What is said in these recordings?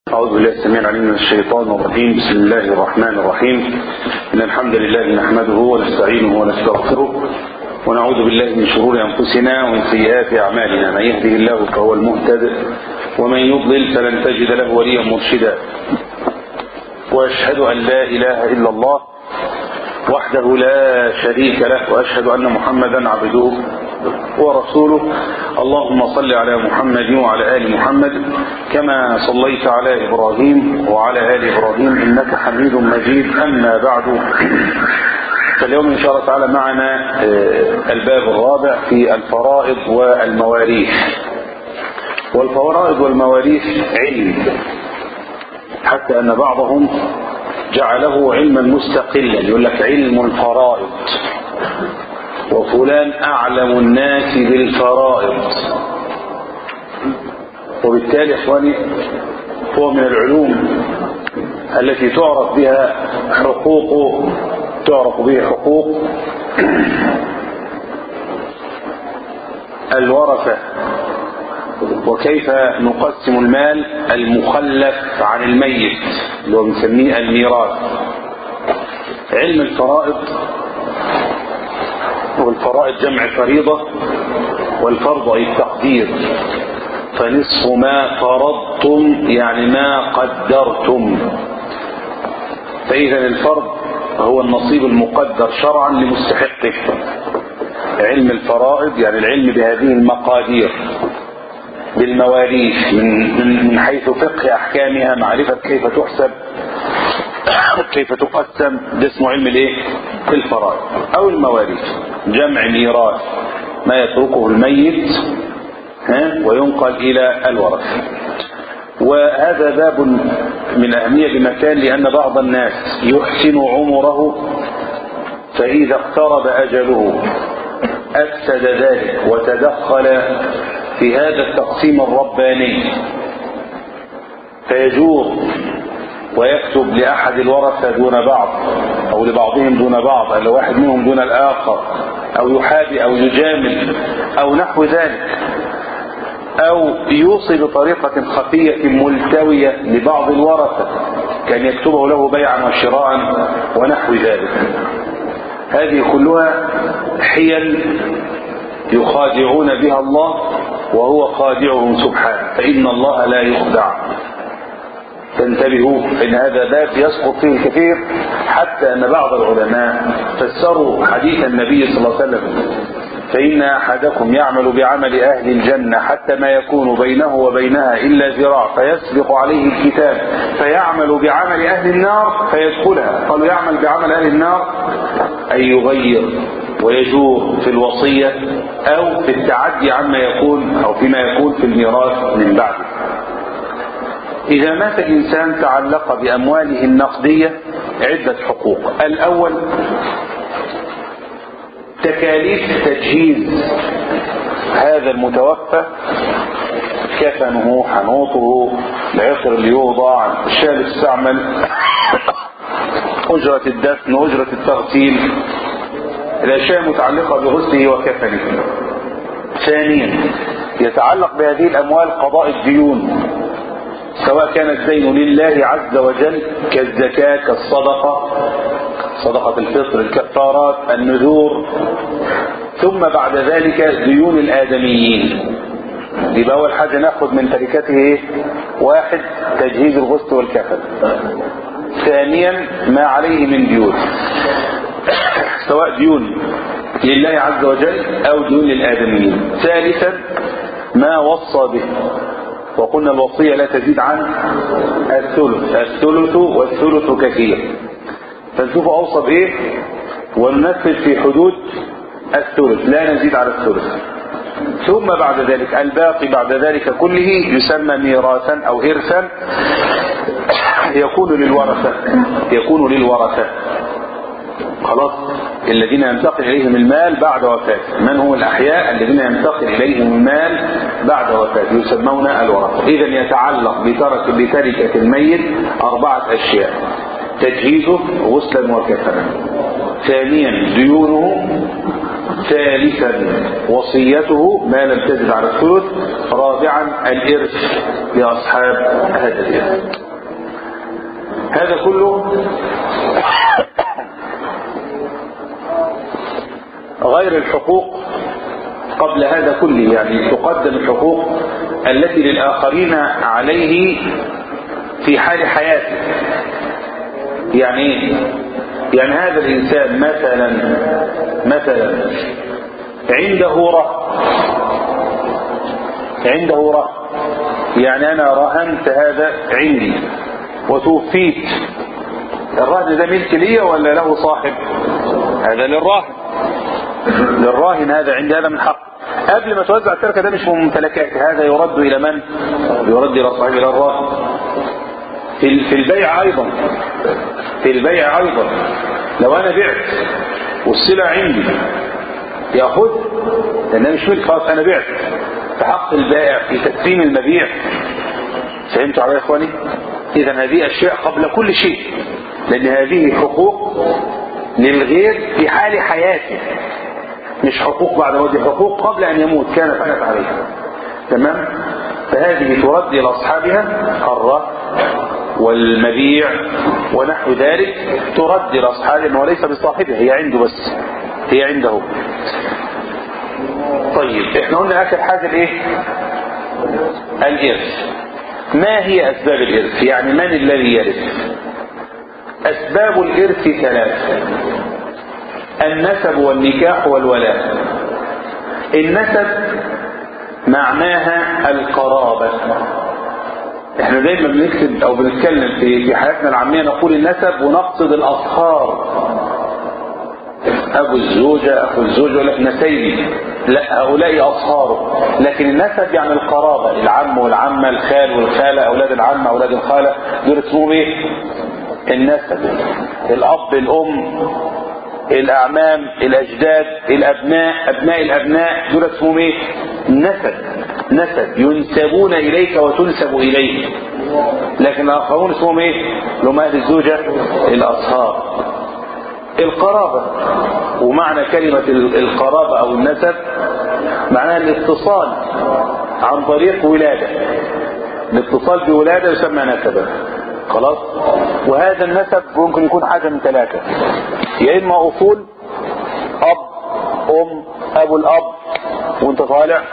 أعوذ بالله السميع العليم من الشيطان الرجيم بسم الله الرحمن الرحيم إن الحمد لله نحمده ونستعينه ونستغفره ونعوذ بالله من شرور أنفسنا ومن سيئات أعمالنا من يهده الله فهو المهتد ومن يضلل فلن تجد له وليا مرشدا وأشهد أن لا إله إلا الله وحده لا شريك له وأشهد أن محمدا عبده ورسوله اللهم صل على محمد وعلى آل محمد كما صليت على إبراهيم وعلى آل إبراهيم إنك حميد مجيد أما بعد فاليوم إن شاء الله تعالى معنا الباب الرابع في الفرائض والمواريث والفرائض والمواريث علم حتى أن بعضهم جعله علما مستقلا يقول لك علم الفرائض وفلان أعلم الناس بالفرائض وبالتالي إخواني هو من العلوم التي تعرف بها حقوق تعرف به حقوق الورثة وكيف نقسم المال المخلف عن الميت اللي هو بنسميه الميراث علم الفرائض والفرائض جمع فريضة والفرض أي التقدير فنصف ما فرضتم يعني ما قدرتم فإذا الفرض هو النصيب المقدر شرعا لمستحقه علم الفرائض يعني العلم بهذه المقادير بالمواريث من, من, من حيث فقه أحكامها معرفة كيف تحسب كيف تقسم ده اسمه علم الايه الفرائض او المواريث جمع ميراث ما يتركه الميت ها وينقل الى الورث وهذا باب من اهميه بمكان لان بعض الناس يحسن عمره فاذا اقترب اجله افسد ذلك وتدخل في هذا التقسيم الرباني فيجور ويكتب لأحد الورثة دون بعض أو لبعضهم دون بعض أو لواحد منهم دون الآخر أو يحابي أو يجامل أو نحو ذلك أو يوصي بطريقة خفية ملتوية لبعض الورثة كان يكتبه له بيعا وشراء ونحو ذلك هذه كلها حيل يخادعون بها الله وهو خادعهم سبحانه فإن الله لا يخدع فانتبهوا ان هذا باب يسقط فيه الكثير حتى ان بعض العلماء فسروا حديث النبي صلى الله عليه وسلم فإن أحدكم يعمل بعمل أهل الجنة حتى ما يكون بينه وبينها إلا ذراع فيسبق عليه الكتاب فيعمل بعمل أهل النار فيدخلها قالوا يعمل بعمل أهل النار أي يغير ويجور في الوصية أو في التعدي عما يكون أو فيما يكون في الميراث من بعده إذا مات إنسان تعلق بأمواله النقدية عدة حقوق الأول تكاليف تجهيز هذا المتوفى كفنه حنوطه العطر اللي يوضع الشال السعمل أجرة الدفن أجرة التغسيل الأشياء المتعلقة بغسله وكفنه ثانيا يتعلق بهذه الأموال قضاء الديون سواء كان الدين لله عز وجل كالزكاة كالصدقة صدقة الفطر الكفارات النذور ثم بعد ذلك ديون الآدميين يبقى أول حاجة ناخد من تركته إيه؟ واحد تجهيز الغسل والكفن ثانيا ما عليه من ديون سواء ديون لله عز وجل أو ديون للآدميين ثالثا ما وصى به وقلنا الوصية لا تزيد عن الثلث الثلث والثلث كثير فنشوف أوصى بإيه وننفذ في حدود الثلث لا نزيد على الثلث ثم بعد ذلك الباقي بعد ذلك كله يسمى ميراثا أو إرثا يكون للورثة يكون للورثة خلاص الذين ينتقل إليهم المال بعد وفاته من هم الأحياء الذين ينتقل إليهم المال بعد وفاته يسمون الورثة إذا يتعلق بترك بتركة الميت أربعة أشياء تجهيزه غسلا وكفنا ثانيا ديونه ثالثا وصيته ما لم تزد على الثلث رابعا الإرث لأصحاب هذا الإرث هذا كله غير الحقوق قبل هذا كله يعني تقدم الحقوق التي للآخرين عليه في حال حياته يعني ايه يعني هذا الإنسان مثلا مثلا عنده رهن عنده رهن يعني أنا رهنت هذا عندي وتوفيت الرهن ده ملك لي ولا له صاحب هذا للراهن للراهن هذا عندي هذا من حق قبل ما توزع التركة ده مش من ممتلكاتي هذا يرد إلى من يرد إلى صاحب إلى الراهن في في البيع أيضا في البيع أيضا لو أنا بعت والسلع عندي ياخذ لأنها مش ملك خلاص أنا بعت فحق البائع في تسليم المبيع فهمتوا علي يا إخواني إذا هذه أشياء قبل كل شيء لأن هذه حقوق للغير في حال حياته مش حقوق بعد موته حقوق قبل أن يموت كانت حدث عليه تمام فهذه ترد إلى أصحابها الرهن والمبيع ونحو ذلك ترد إلى أصحابه أنه ليس بصاحبه هي عنده بس هي عنده طيب احنا قلنا آخر حاجة الايه الإرث ما هي أسباب الإرث يعني من الذي يرث أسباب الإرث ثلاثة النسب والنكاح والولاء النسب معناها القرابة احنا دايما بنكتب او بنتكلم في في حياتنا العامية نقول النسب ونقصد الاصهار ابو الزوجة اخو الزوجة يقول لك نسيبي لا هؤلاء اصهاره لكن النسب يعني القرابة العم والعمة الخال والخالة اولاد العم اولاد الخالة دول اسمهم ايه النسب الاب الام الاعمام الاجداد الابناء ابناء الابناء دول اسمهم ايه نسب نسب ينسبون اليك وتنسب اليه لكن الاخرون اسمهم ايه لهم اهل الزوجة الاصهار القرابة ومعنى كلمة القرابة او النسب معناها الاتصال عن طريق ولادة الاتصال بولادة يسمى نسبا خلاص وهذا النسب ممكن يكون حاجة من ثلاثة يا إما أصول أب أم أبو الأب وانت طالع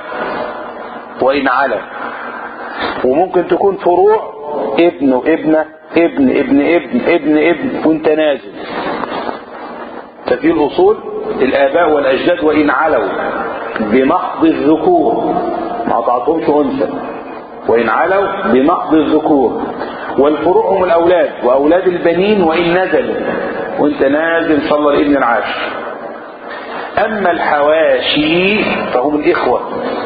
وإن على وممكن تكون فروع ابن وابنة ابن ابن ابن ابن ابن وانت نازل ففي الأصول الآباء والأجداد وإن علوا بمحض الذكور ما قطعتهمش أنثى وإن علوا بمحض الذكور والفروع هم الأولاد وأولاد البنين وإن نزلوا وانت نازل إن شاء الله الابن العاشر أما الحواشي فهم الإخوة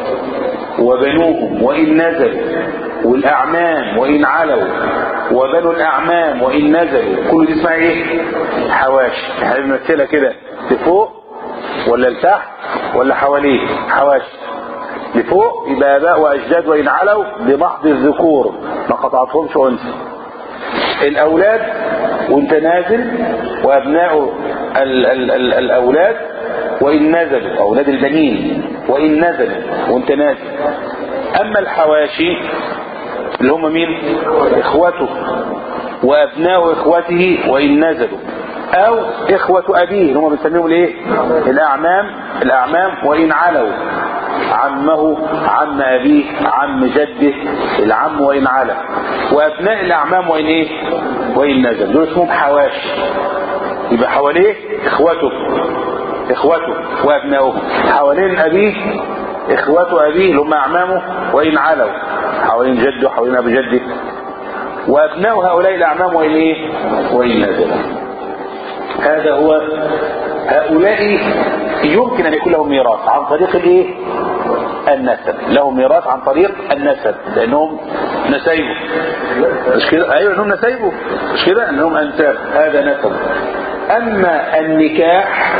وبنوهم وإن نزلوا والأعمام وإن علوا وبنو الأعمام وإن نزلوا كل دي اسمها إيه حواشي احنا بنمثلها كده لفوق ولا لتحت ولا حواليه حواشي لفوق يبقى آباء وأجداد وإن علوا بمحض الذكور ما قطعتهمش أنثى الأولاد وانت نازل وأبناء ال ال ال الأولاد وإن نزلوا أولاد البنين وإن نزلوا وانت نازل أما الحواشي اللي هم مين إخوته وأبناء إخوته وإن نزلوا أو إخوة أبيه اللي هم بنسميهم الإيه الأعمام الأعمام وإن علوا عمه عم أبيه عم جده العم وإن على وأبناء الأعمام وإن إيه وإن نزل دول اسمهم حواشي يبقى حواليه إخوته إخوته وأبنائه حوالين أبيه إخوة أبيه اللي هم أعمامه وإن علوا حوالين جده حوالين أبو جده وأبناء هؤلاء الأعمام وإن إيه وإن نزلوا هذا هو هؤلاء يمكن أن يكون لهم ميراث عن طريق الإيه النسب لهم ميراث عن طريق النسب لأنهم نسيبه مش كده أيوة أنهم نسيبه مش كده أنهم أنساب هذا نسب أما النكاح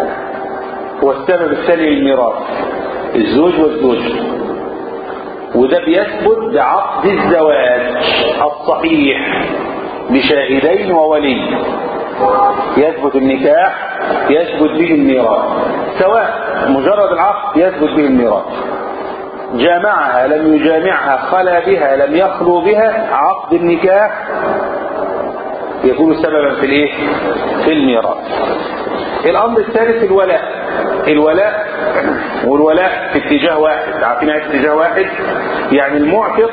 هو السبب الثاني للميراث الزوج والزوج وده بيثبت بعقد الزواج الصحيح بشاهدين وولي يثبت النكاح يثبت به الميراث سواء مجرد العقد يثبت به الميراث جامعها لم يجامعها خلا بها لم يخلو بها عقد النكاح يكون سببا في الايه في الميراث الامر الثالث الولاء الولاء والولاء في اتجاه واحد عارفين في اتجاه واحد يعني المعتق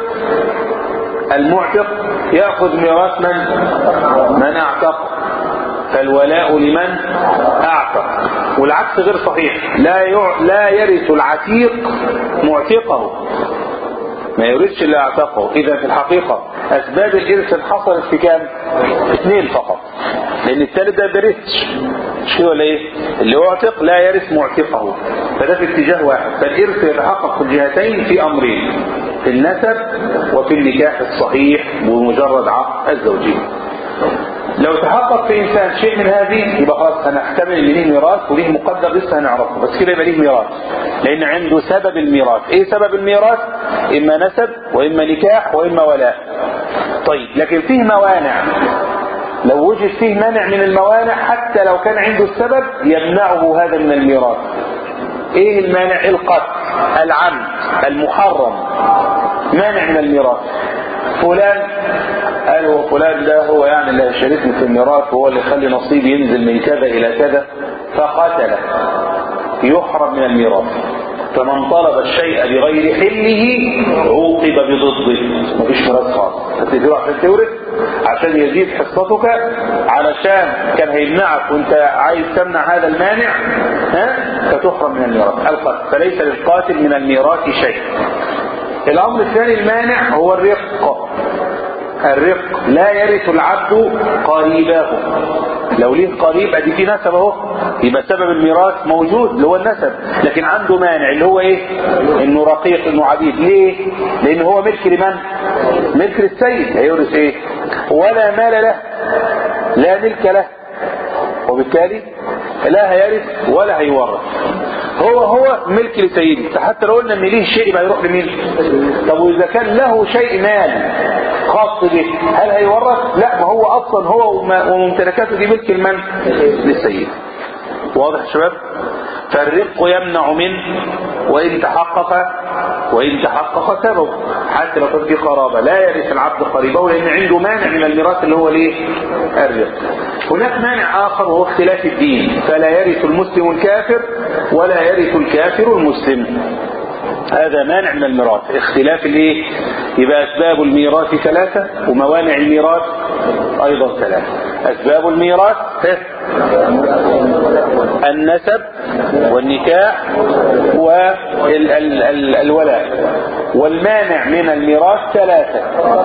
المعتق ياخذ ميراث من من اعتق فالولاء لمن اعتق والعكس غير صحيح لا يع... لا يرث العتيق معتقه ما يرثش اللي اعتقه اذا في الحقيقه اسباب الارث حصلت في كام اثنين فقط لان الثالث ده بيرثش مش كده ولا ايه اللي اعتق لا يرث معتقه فده في اتجاه واحد فالارث يتحقق في الجهتين في امرين في النسب وفي النكاح الصحيح بمجرد عقد الزوجيه لو تحقق في انسان شيء من هذه يبقى خلاص هنحتمل ان ليه ميراث وليه مقدر لسه هنعرفه بس كده يبقى ليه ميراث لان عنده سبب الميراث ايه سبب الميراث اما نسب واما نكاح واما ولاء طيب لكن فيه موانع لو وجد فيه مانع من الموانع حتى لو كان عنده السبب يمنعه هذا من الميراث ايه المانع القتل العمد المحرم مانع من الميراث فلان قال هو فلان ده هو يعني اللي هيشاركني في الميراث وهو اللي يخلي نصيبي ينزل من كذا الى كذا فقتله يحرم من الميراث فمن طلب الشيء بغير حله عوقب بضده مفيش ميراث خالص هتديله عشان تورث عشان يزيد حصتك علشان كان هيمنعك وانت عايز تمنع هذا المانع ها فتحرم من الميراث القتل فليس للقاتل من الميراث شيء الامر الثاني المانع هو الرق الرق لا يرث العبد قريبه لو ليه قريب ادي في نسب اهو يبقى سبب الميراث موجود اللي هو النسب لكن عنده مانع اللي هو ايه انه رقيق انه عبيد ليه لان هو ملك لمن ملك للسيد هيورث ايه ولا مال له لا ملك له وبالتالي لا هيرث ولا هيورث هو هو ملك لسيده حتى لو قلنا ان ليه شيء يبقى يروح لمين طب واذا كان له شيء مال خاص به هل هيورث لا ما هو اصلا هو وممتلكاته دي ملك المن للسيد واضح يا شباب فالرق يمنع منه وان تحقق وان تحقق سبب حتى لو كان في قرابه لا يرث العبد قريبه لان عنده مانع من الميراث اللي هو الايه الرق هناك مانع اخر وهو اختلاف الدين فلا يرث المسلم الكافر ولا يرث الكافر المسلم هذا مانع من الميراث اختلاف الايه يبقى اسباب الميراث ثلاثه وموانع الميراث ايضا ثلاثه اسباب الميراث النسب والنكاح والولاء والمانع من الميراث ثلاثة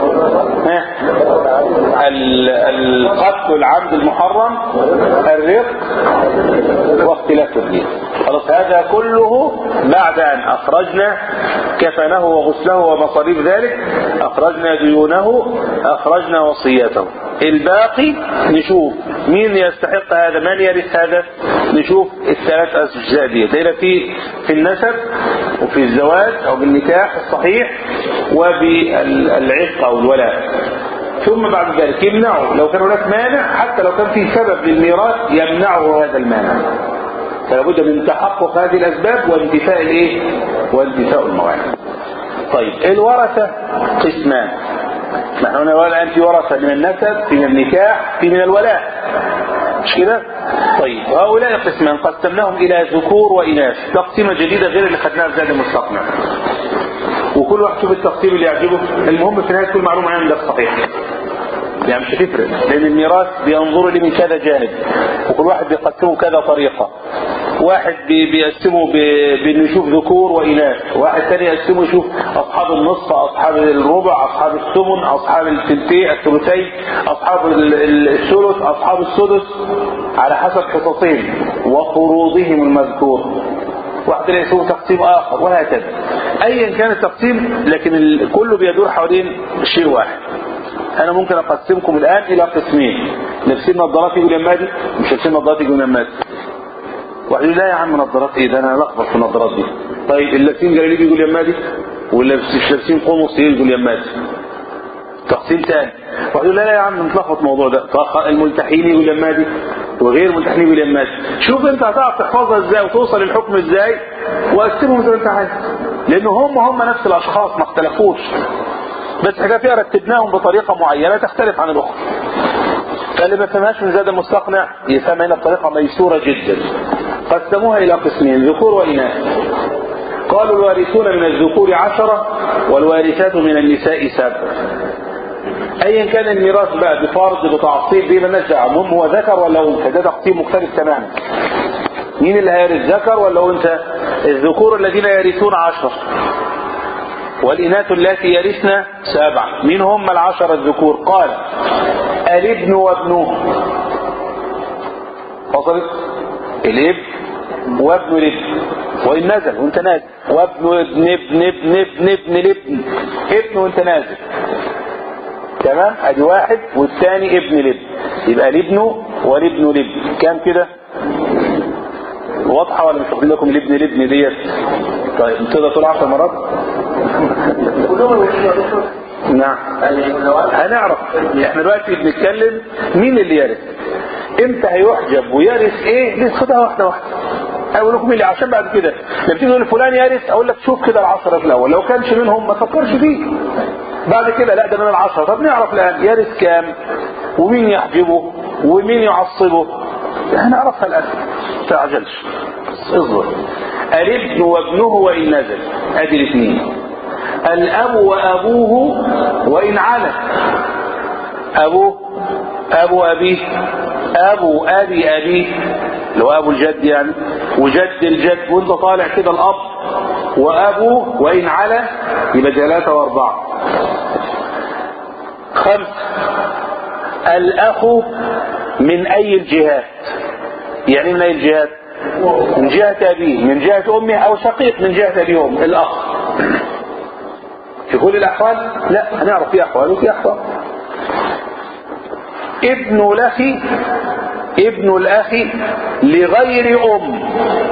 القتل العبد المحرم الرق واختلاف الدين خلاص هذا كله بعد أن أخرجنا كفنه وغسله ومصاريف ذلك أخرجنا ديونه أخرجنا وصيته الباقي نشوف مين يستحق هذا من يرث هذا نشوف الثلاث أجزاء دي دايرة في في النسب وفي الزواج أو بالنكاح الصحيح وبالعتق أو الولاء ثم بعد ذلك يمنعه لو كان هناك مانع حتى لو كان في سبب للميراث يمنعه هذا المانع فلا بد من تحقق هذه الأسباب وانتفاء الايه وانتفاء الموانع طيب الورثة قسمان نحن هنا الآن في ورثة من النسب في من النكاح في من الولاء مش كده طيب هؤلاء قسمان قسمناهم إلى ذكور وإناث تقسيمة جديدة غير اللي خدناها في زاد المستقنع وكل واحد شوف التقسيم اللي يعجبه المهم في نهاية كل معلومة عندك صحيح يعني مش هتفرق لان الميراث بينظر لي من كذا جانب وكل واحد بيقسمه كذا طريقة واحد بيقسمه بانه يشوف ذكور واناث واحد ثاني يقسمه يشوف اصحاب النصف اصحاب الربع اصحاب الثمن اصحاب الثلثين الثلثين اصحاب الثلث اصحاب السدس على حسب حصصهم وفروضهم المذكور واحد ثاني يسوي تقسيم اخر وهكذا ايا كان التقسيم لكن كله بيدور حوالين شيء واحد انا ممكن اقسمكم الان الى قسمين لابسين نظارات يقول يمادي مش لابسين نظارات يقول يمادي واحد يقول لا يا عم نظارات ايه ده انا لخبط في النظارات دي طيب اللي لابسين جلاليب يقول يمادي واللي مش لابسين قمص يقول يمادي تقسيم ثاني واحد يقول لا لا يا عم متلخبط الموضوع ده الملتحين يقول يمادي وغير ملتحقين باليمات شوف انت هتعرف تحفظها ازاي وتوصل للحكم ازاي وقسمهم زي ما انت عايز لان هم هم نفس الاشخاص ما اختلفوش بس احنا فيها رتبناهم بطريقة معينة تختلف عن الاخرى فاللي ما فهمهاش من زاد المستقنع يفهم هنا بطريقة ميسورة جدا قسموها الى قسمين ذكور واناث قالوا الوارثون من الذكور عشرة والوارثات من النساء سبع ايا كان الميراث بقى بفرض بتعصيب دي مالناش دعوه المهم هو ذكر ولا انثى ده تقسيم مختلف تماما مين اللي هيرث ذكر ولا انثى الذكور الذين يرثون عشرة والإناث اللاتي يرثن سبعة مين هم العشرة الذكور قال الابن وابنه وصلت الابن وابن الابن وإن نزل وانت نازل وابن ابن ابن ابن ابن ابن الابن ابن وانت نازل تمام ادي واحد والثاني ابن الابن يبقى الابن والابن الابن كام كده واضحة ولا مش واخدين لكم الابن الابن ديت طيب تقدر تقول 10 مرات نعم هنعرف احنا دلوقتي بنتكلم مين اللي يرث امتى هيحجب ويرث ايه ناخدها واحده واحده اقول لكم اللي عشان بعد كده لما تيجي تقول فلان يرث اقول لك شوف كده العشرة في الاول لو كانش منهم ما تفكرش فيه بعد كده لا ده من العشرة طب نعرف الان يرث كام ومين يحجبه ومين يعصبه هنعرفها الان تعجلش اصبر الابن وابنه وان نزل ادي الاثنين الاب وابوه وان علت ابوه ابو ابيه ابو ابي ابيه اللي هو ابو الجد يعني وجد الجد وانت طالع كده الاب وابوه وان على يبقى ثلاثة واربعة خمسة الاخ من اي الجهات يعني من اي الجهات من جهة ابيه من جهة امه او شقيق من جهة ابيه وامه الاخ في كل الاحوال لا هنعرف في احوال وفي احوال ابن الاخ ابن الاخ لغير ام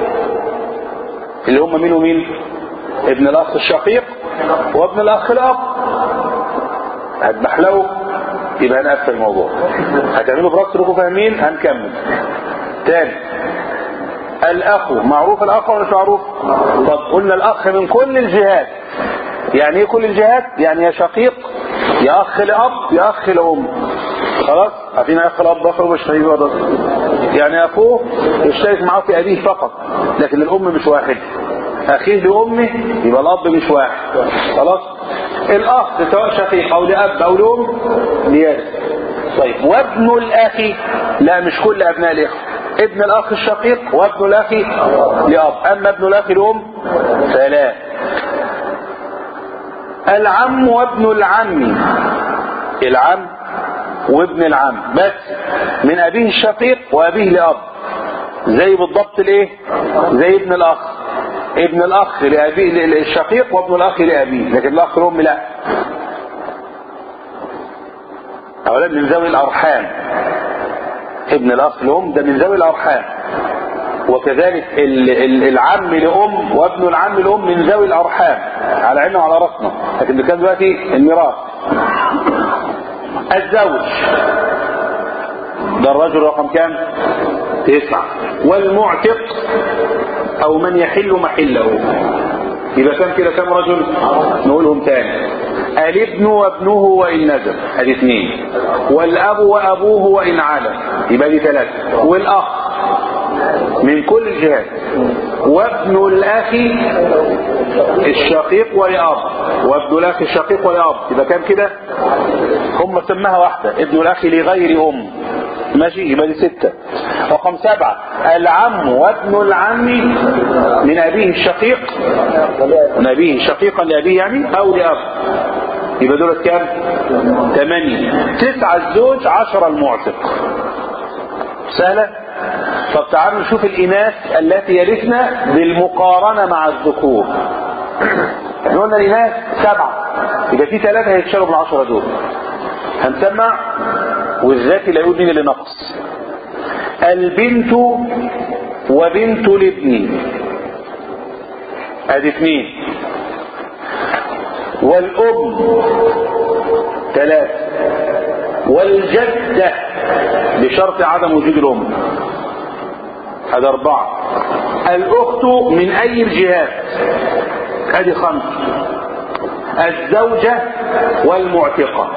اللي هم مين ومين ابن الاخ الشقيق وابن الاخ الاب هتبحلقوا يبقى هنقفل الموضوع هتعملوا براسك انكم فاهمين هنكمل تاني الاخ معروف الاخ ولا مش معروف طب قلنا الاخ من كل الجهات يعني ايه كل الجهات يعني يا شقيق يا اخ لاب يا اخ لام خلاص عارفين اخ الاب اخر مش هيجي يعني اخوه يشترك معاه في ابيه فقط لكن الام مش واحد اخيه لامه يبقى الاب مش واحد خلاص الاخ سواء شقيق او لاب او لام ليرث طيب وابن الاخ لا مش كل ابناء الاخوه ابن الاخ الشقيق وابن الاخ لاب اما ابن الاخ لام فلا العم وابن العم العم وابن العم بس من ابيه الشقيق وابيه لاب زي بالضبط الايه زي ابن الاخ ابن الاخ لابيه الشقيق وابن الاخ لابيه لكن الاخ الام لا اولا من ذوي الارحام ابن الاخ الام ده من ذوي الارحام وكذلك العم لام وابن العم لام من ذوي الارحام على عيننا وعلى راسنا لكن ده كان دلوقتي الميراث الزوج ده الرجل رقم كام تسعة والمعتق او من يحل محله يبقى كم كده كم رجل نقولهم تاني الابن وابنه وان نزل ادي اثنين والاب وابوه وان علا يبقى دي ثلاثة والاخ من كل الجهات وابن الاخ الشقيق ولاب وابن الاخ الشقيق ولاب يبقى كام كده هم سماها واحدة ابن الاخ لغير ام ماشي يبقى دي ستة رقم سبعة العم وابن العم من ابيه الشقيق من ابيه شقيقا لابيه يعني او لاب يبقى دولت كام ثمانية تسعة الزوج عشرة المعتق سهلة طب تعالوا نشوف الإناث التي يرثن بالمقارنة مع الذكور احنا قلنا الإناث سبعة يبقى في ثلاثة هيتشالوا من العشرة دول هنسمع والذاتي لا يقول مين اللي نقص البنت وبنت الابن ادي اثنين والام ثلاثة والجدة بشرط عدم وجود الأم هذا أربعة الأخت من أي الجهات هذه خمسة الزوجة والمعتقة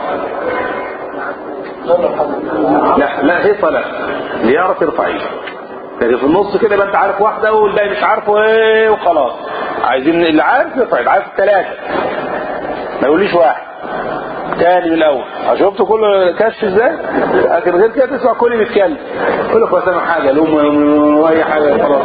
لا لا هي صلاة اللي يعرف يرفع ايده لكن في النص كده يبقى انت عارف واحدة والباقي مش عارفه ايه وخلاص عايزين اللي عارف يرفع ايده عارف الثلاثة ما يقوليش واحد تاني من الاول شفت كله كشف ازاي لكن غير كده تسمع كل بيتكلم يقول لك سامع حاجه لهم واي حاجه خلاص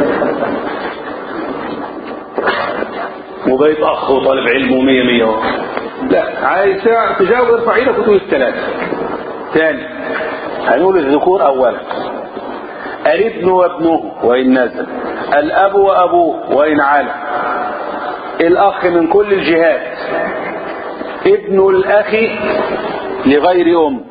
وبقيت اخ وطالب علم ومية مية اهو لا عايز تجاوب ارفع ايدك وتقول الثلاثه ثاني هنقول الذكور اولا الابن وابنه وان نزل الاب وابوه وان علا الاخ من كل الجهات ابن الاخ لغير ام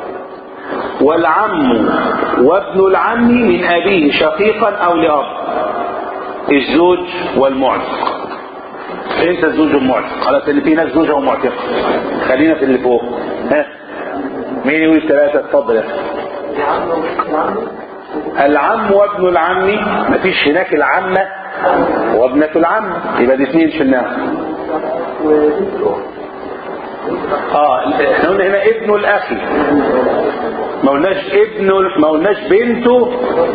والعم وابن العم من ابيه شقيقا او لاب الزوج والمعتق انت الزوج والمعتق خلاص اللي في ناس زوجه ومعتقه خلينا في اللي فوق ها مين يقول الثلاثه اتفضل يا العم وابن العم مفيش هناك العمه وابنه العم يبقى دي اثنين شلناهم اه احنا قلنا هنا ابن الاخ ما قلناش ابن ما قلناش بنته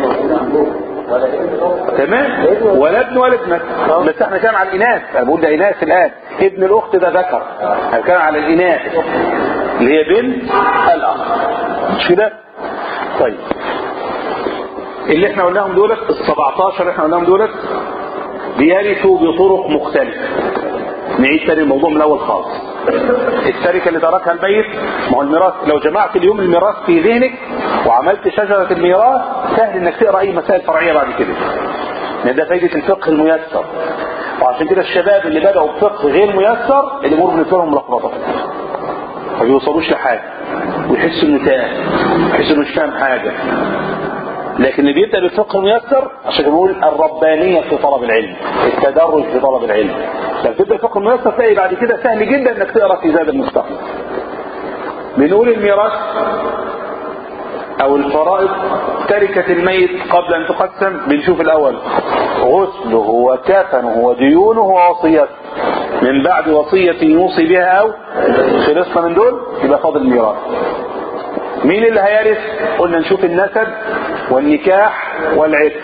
تمام ولا ابن ولا ابنك بس احنا كان على الاناث انا بقول ده اناث الان ابن الاخت ده ذكر احنا كان على الاناث اللي هي بنت الاخ مش كده طيب اللي احنا قلناهم دولت ال 17 اللي احنا قلناهم دولت بيرثوا بطرق مختلفه نعيد تاني الموضوع من الاول خالص التركه اللي تركها الميت ما هو الميراث لو جمعت اليوم الميراث في ذهنك وعملت شجره الميراث سهل انك تقرا اي مسائل فرعيه بعد كده لان ده فايده الفقه الميسر وعشان كده الشباب اللي بداوا بفقه غير ميسر الامور بالنسبه لهم ملخبطه ما بيوصلوش لحاجه ويحسوا انه تاه يحسوا انه مش فاهم حاجه لكن اللي بيبدا بالفقه الميسر عشان بنقول الربانيه في طلب العلم التدرج في طلب العلم لما تبدا الفقه الميسر تلاقي بعد كده سهل جدا انك تقرا في زاد المستقبل بنقول الميراث او الفرائض تركة الميت قبل ان تقسم بنشوف الاول غسله وكفنه وديونه ووصيته من بعد وصية يوصي بها او خلصنا من دول يبقى فاضل الميراث مين اللي هيرث قلنا نشوف النسب والنكاح والعتق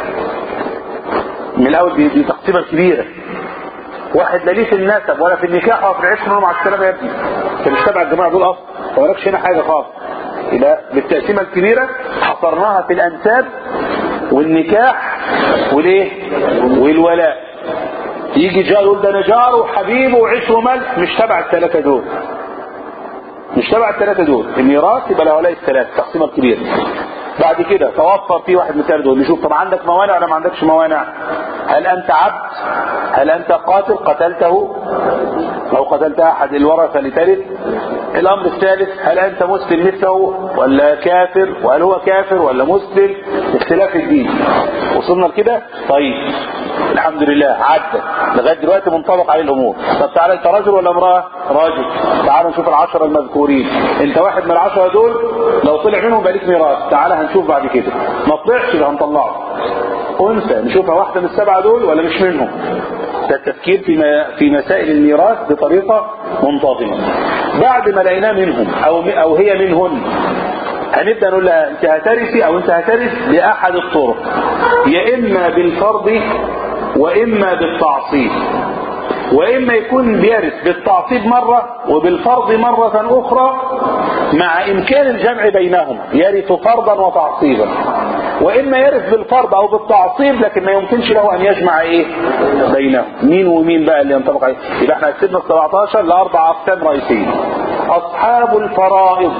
من الاول دي, دي تقسيمه كبيره واحد لا ليه في النسب ولا في النكاح ولا في العتق مع السلامه يا ابني انت مش تبع الجماعه دول اصلا ما وراكش هنا حاجه خالص يبقى بالتقسيمه الكبيره حصرناها في الانساب والنكاح والايه والولاء يجي جار يقول ده انا جاره وحبيبه وعيش وملح مش تبع الثلاثه دول مش تبع الثلاثة دول الميراث يبقى لهؤلاء الثلاث تقسيمة كبيرة بعد كده توفر في واحد من الثلاثة دول نشوف طب عندك موانع ولا ما عندكش موانع هل أنت عبد هل أنت قاتل قتلته أو قتلت أحد الورثة لترث الأمر الثالث هل أنت مسلم مثله ولا كافر وهل هو كافر ولا مسلم اختلاف الدين وصلنا لكده طيب الحمد لله عدى لغايه دلوقتي منطبق عليه الامور طب تعالى انت رجل ولا امراه راجل تعالى نشوف العشره المذكورين انت واحد من العشره دول لو طلع منهم بقى ليك ميراث تعالى هنشوف بعد كده ما طلعش يبقى هنطلعه انثى نشوفها واحده من السبعه دول ولا مش منهم ده التفكير في في مسائل الميراث بطريقه منتظمه بعد ما لقيناه منهم او او هي منهن هنبدا نقول لها انت هترثي او انت هترث باحد الطرق يا اما بالفرض واما بالتعصيب واما يكون بيرث بالتعصيب مرة وبالفرض مرة اخرى مع امكان الجمع بينهما يرث فرضا وتعصيبا واما يرث بالفرض او بالتعصيب لكن ما يمكنش له ان يجمع ايه بينهم مين ومين بقى اللي ينطبق عليه يبقى احنا قسمنا ال 17 لاربع اقسام رئيسيين اصحاب الفرائض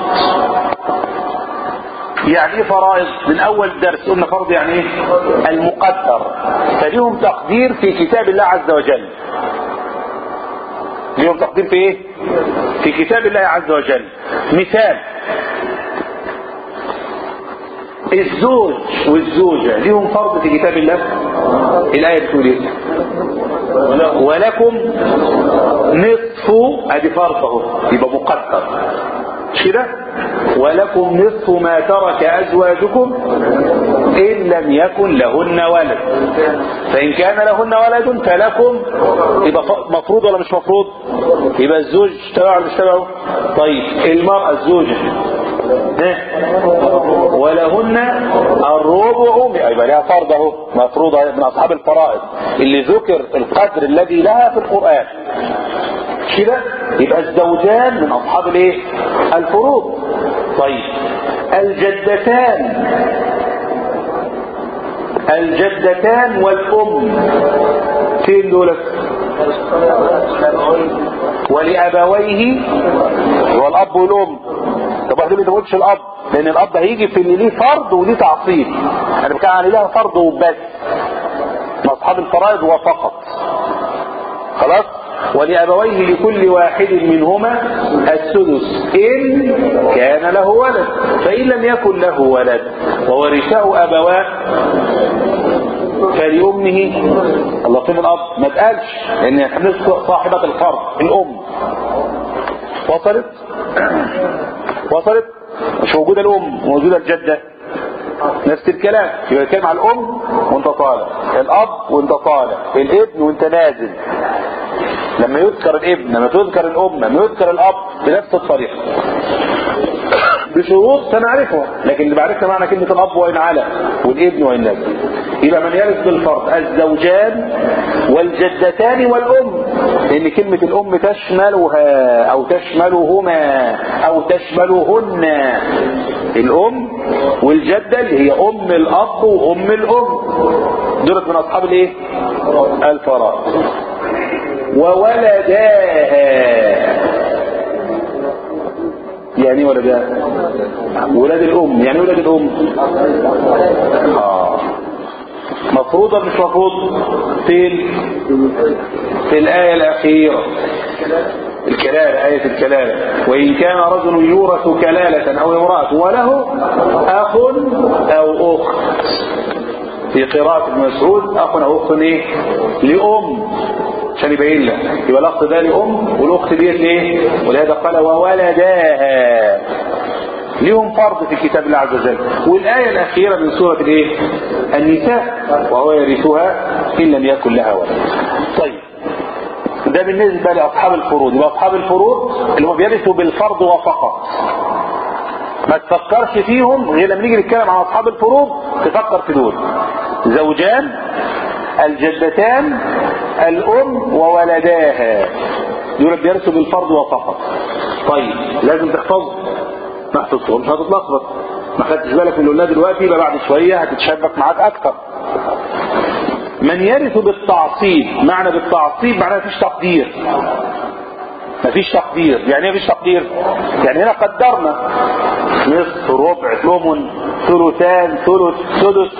يعني ايه فرائض من اول درس قلنا فرض يعني ايه المقدر فليهم تقدير في كتاب الله عز وجل ليهم تقدير في ايه في كتاب الله عز وجل مثال الزوج والزوجة ليهم فرض في كتاب الله الآية بتقول ايه ولكم نصف ادي فرض اهو يبقى مقدر مش كده ولكم نصف ما ترك أزواجكم إن لم يكن لهن ولد فإن كان لهن ولد فلكم يبقى مفروض ولا مش مفروض يبقى الزوج تبع ولا مش تبعه طيب المرأة الزوجة ولهن الربع يبقى لها فرض اهو مفروضة من أصحاب الفرائض اللي ذكر القدر الذي لها في القرآن كده يبقى الزوجان من أصحاب الايه الفروض طيب الجدتان الجدتان والأم فين دولت ولأبويه هو الأب والأم طب واحد ما تقولش الأب لأن الأب هيجي في اللي ليه فرض وليه تعصيب أنا بتكلم عن لها فرض وبس من أصحاب الفرائض وفقط خلاص ولأبويه لكل واحد منهما السدس إن كان له ولد فإن لم يكن له ولد وورثه أبواه فلأمه الله فين الأب ما تقالش لأن احنا صاحبة الفرض الأم وصلت وصلت مش موجودة الأم موجودة الجدة نفس الكلام يبقى الكلام على الأم وانت طالع الأب وانت طالع الابن وانت نازل لما يذكر الابن لما تذكر الأم لما يذكر الأب بنفس الطريقة بشروط سنعرفها لكن اللي بعرفنا معنى كلمة الأب وإن على والابن وإن نزل يبقى من يرث بالفرض الزوجان والجدتان والأم لأن كلمة الأم تشملها أو تشملهما أو تشملهن الأم والجدة اللي هي أم الأب وأم الأم دولت من أصحاب الإيه؟ الفرائض وولداها يعني ولداها ولاد الأم يعني ولاد الأم آه. مفروضة مش مفروض فين في الآية الأخيرة الكلالة آية الكلالة وإن كان رجل يورث كلالة أو امرأة وله أخ أو أخت في قراءة ابن مسعود أخ أو أخت إيه؟ لأم عشان يبين لك يبقى الأخ ده لأم والأخت ديت ليه ولهذا قال وولداها ليهم فرض في كتاب الله عز وجل والآية الأخيرة من سورة الإيه؟ النساء وهو يرثها إن لم يكن لها ولد طيب ده بالنسبة لأصحاب الفروض يبقى أصحاب الفروض اللي هم بيرثوا بالفرض وفقط ما تفكرش فيهم غير لما نيجي نتكلم عن أصحاب الفروض تفكر في دول زوجان الجدتان الأم وولداها دول بيرثوا بالفرض وفقط طيب لازم تحفظ ما حفظتهم مش هتتلخبط ما خدتش بالك من اللي دلوقتي يبقى بعد شوية هتتشبك معاك أكتر من يرث بالتعصيب معنى بالتعصيب معناه مفيش تقدير مفيش تقدير يعني ايه مفيش تقدير يعني هنا قدرنا نصف ربع ثمن ثلثان ثلث سدس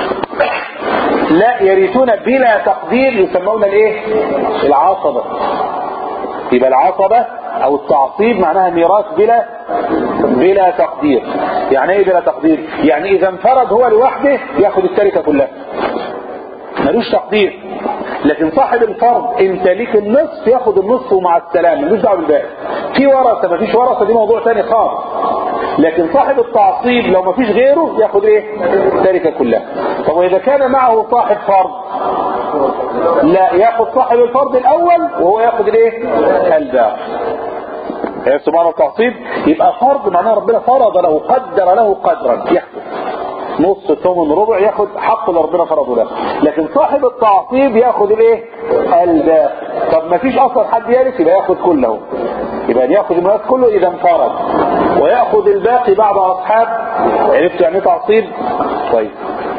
لا يرثون بلا تقدير يسمون الايه العصبة يبقى العصبة او التعصيب معناها ميراث بلا بلا تقدير يعني ايه بلا تقدير يعني اذا انفرد هو لوحده ياخد التركة كلها ملوش تقدير لكن صاحب الفرض انت ليك النصف ياخد النصف ومع السلامه ملوش دعوه بالباقي في ورثه مفيش ورثه دي موضوع تاني خالص لكن صاحب التعصيب لو مفيش غيره ياخد ايه التركه كلها طب واذا كان معه صاحب فرض لا ياخد صاحب الفرض الاول وهو ياخد الايه الباقي عرفت معنى التعصيب يبقى فرض معناه ربنا فرض له قدر له قدرا يحكم نص ثمن ربع ياخد حق اللي ربنا فرضه له لكن صاحب التعصيب ياخد الايه الباقي طب ما فيش اصلا حد يرث يبقى ياخد كله يبقى ياخد الميراث كله اذا انفرد وياخد الباقي بعد اصحاب عرفت يعني ايه تعصيب طيب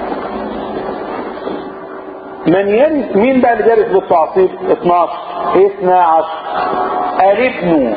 من يرث مين بقى اللي بيرث بالتعصيب 12 12 الابن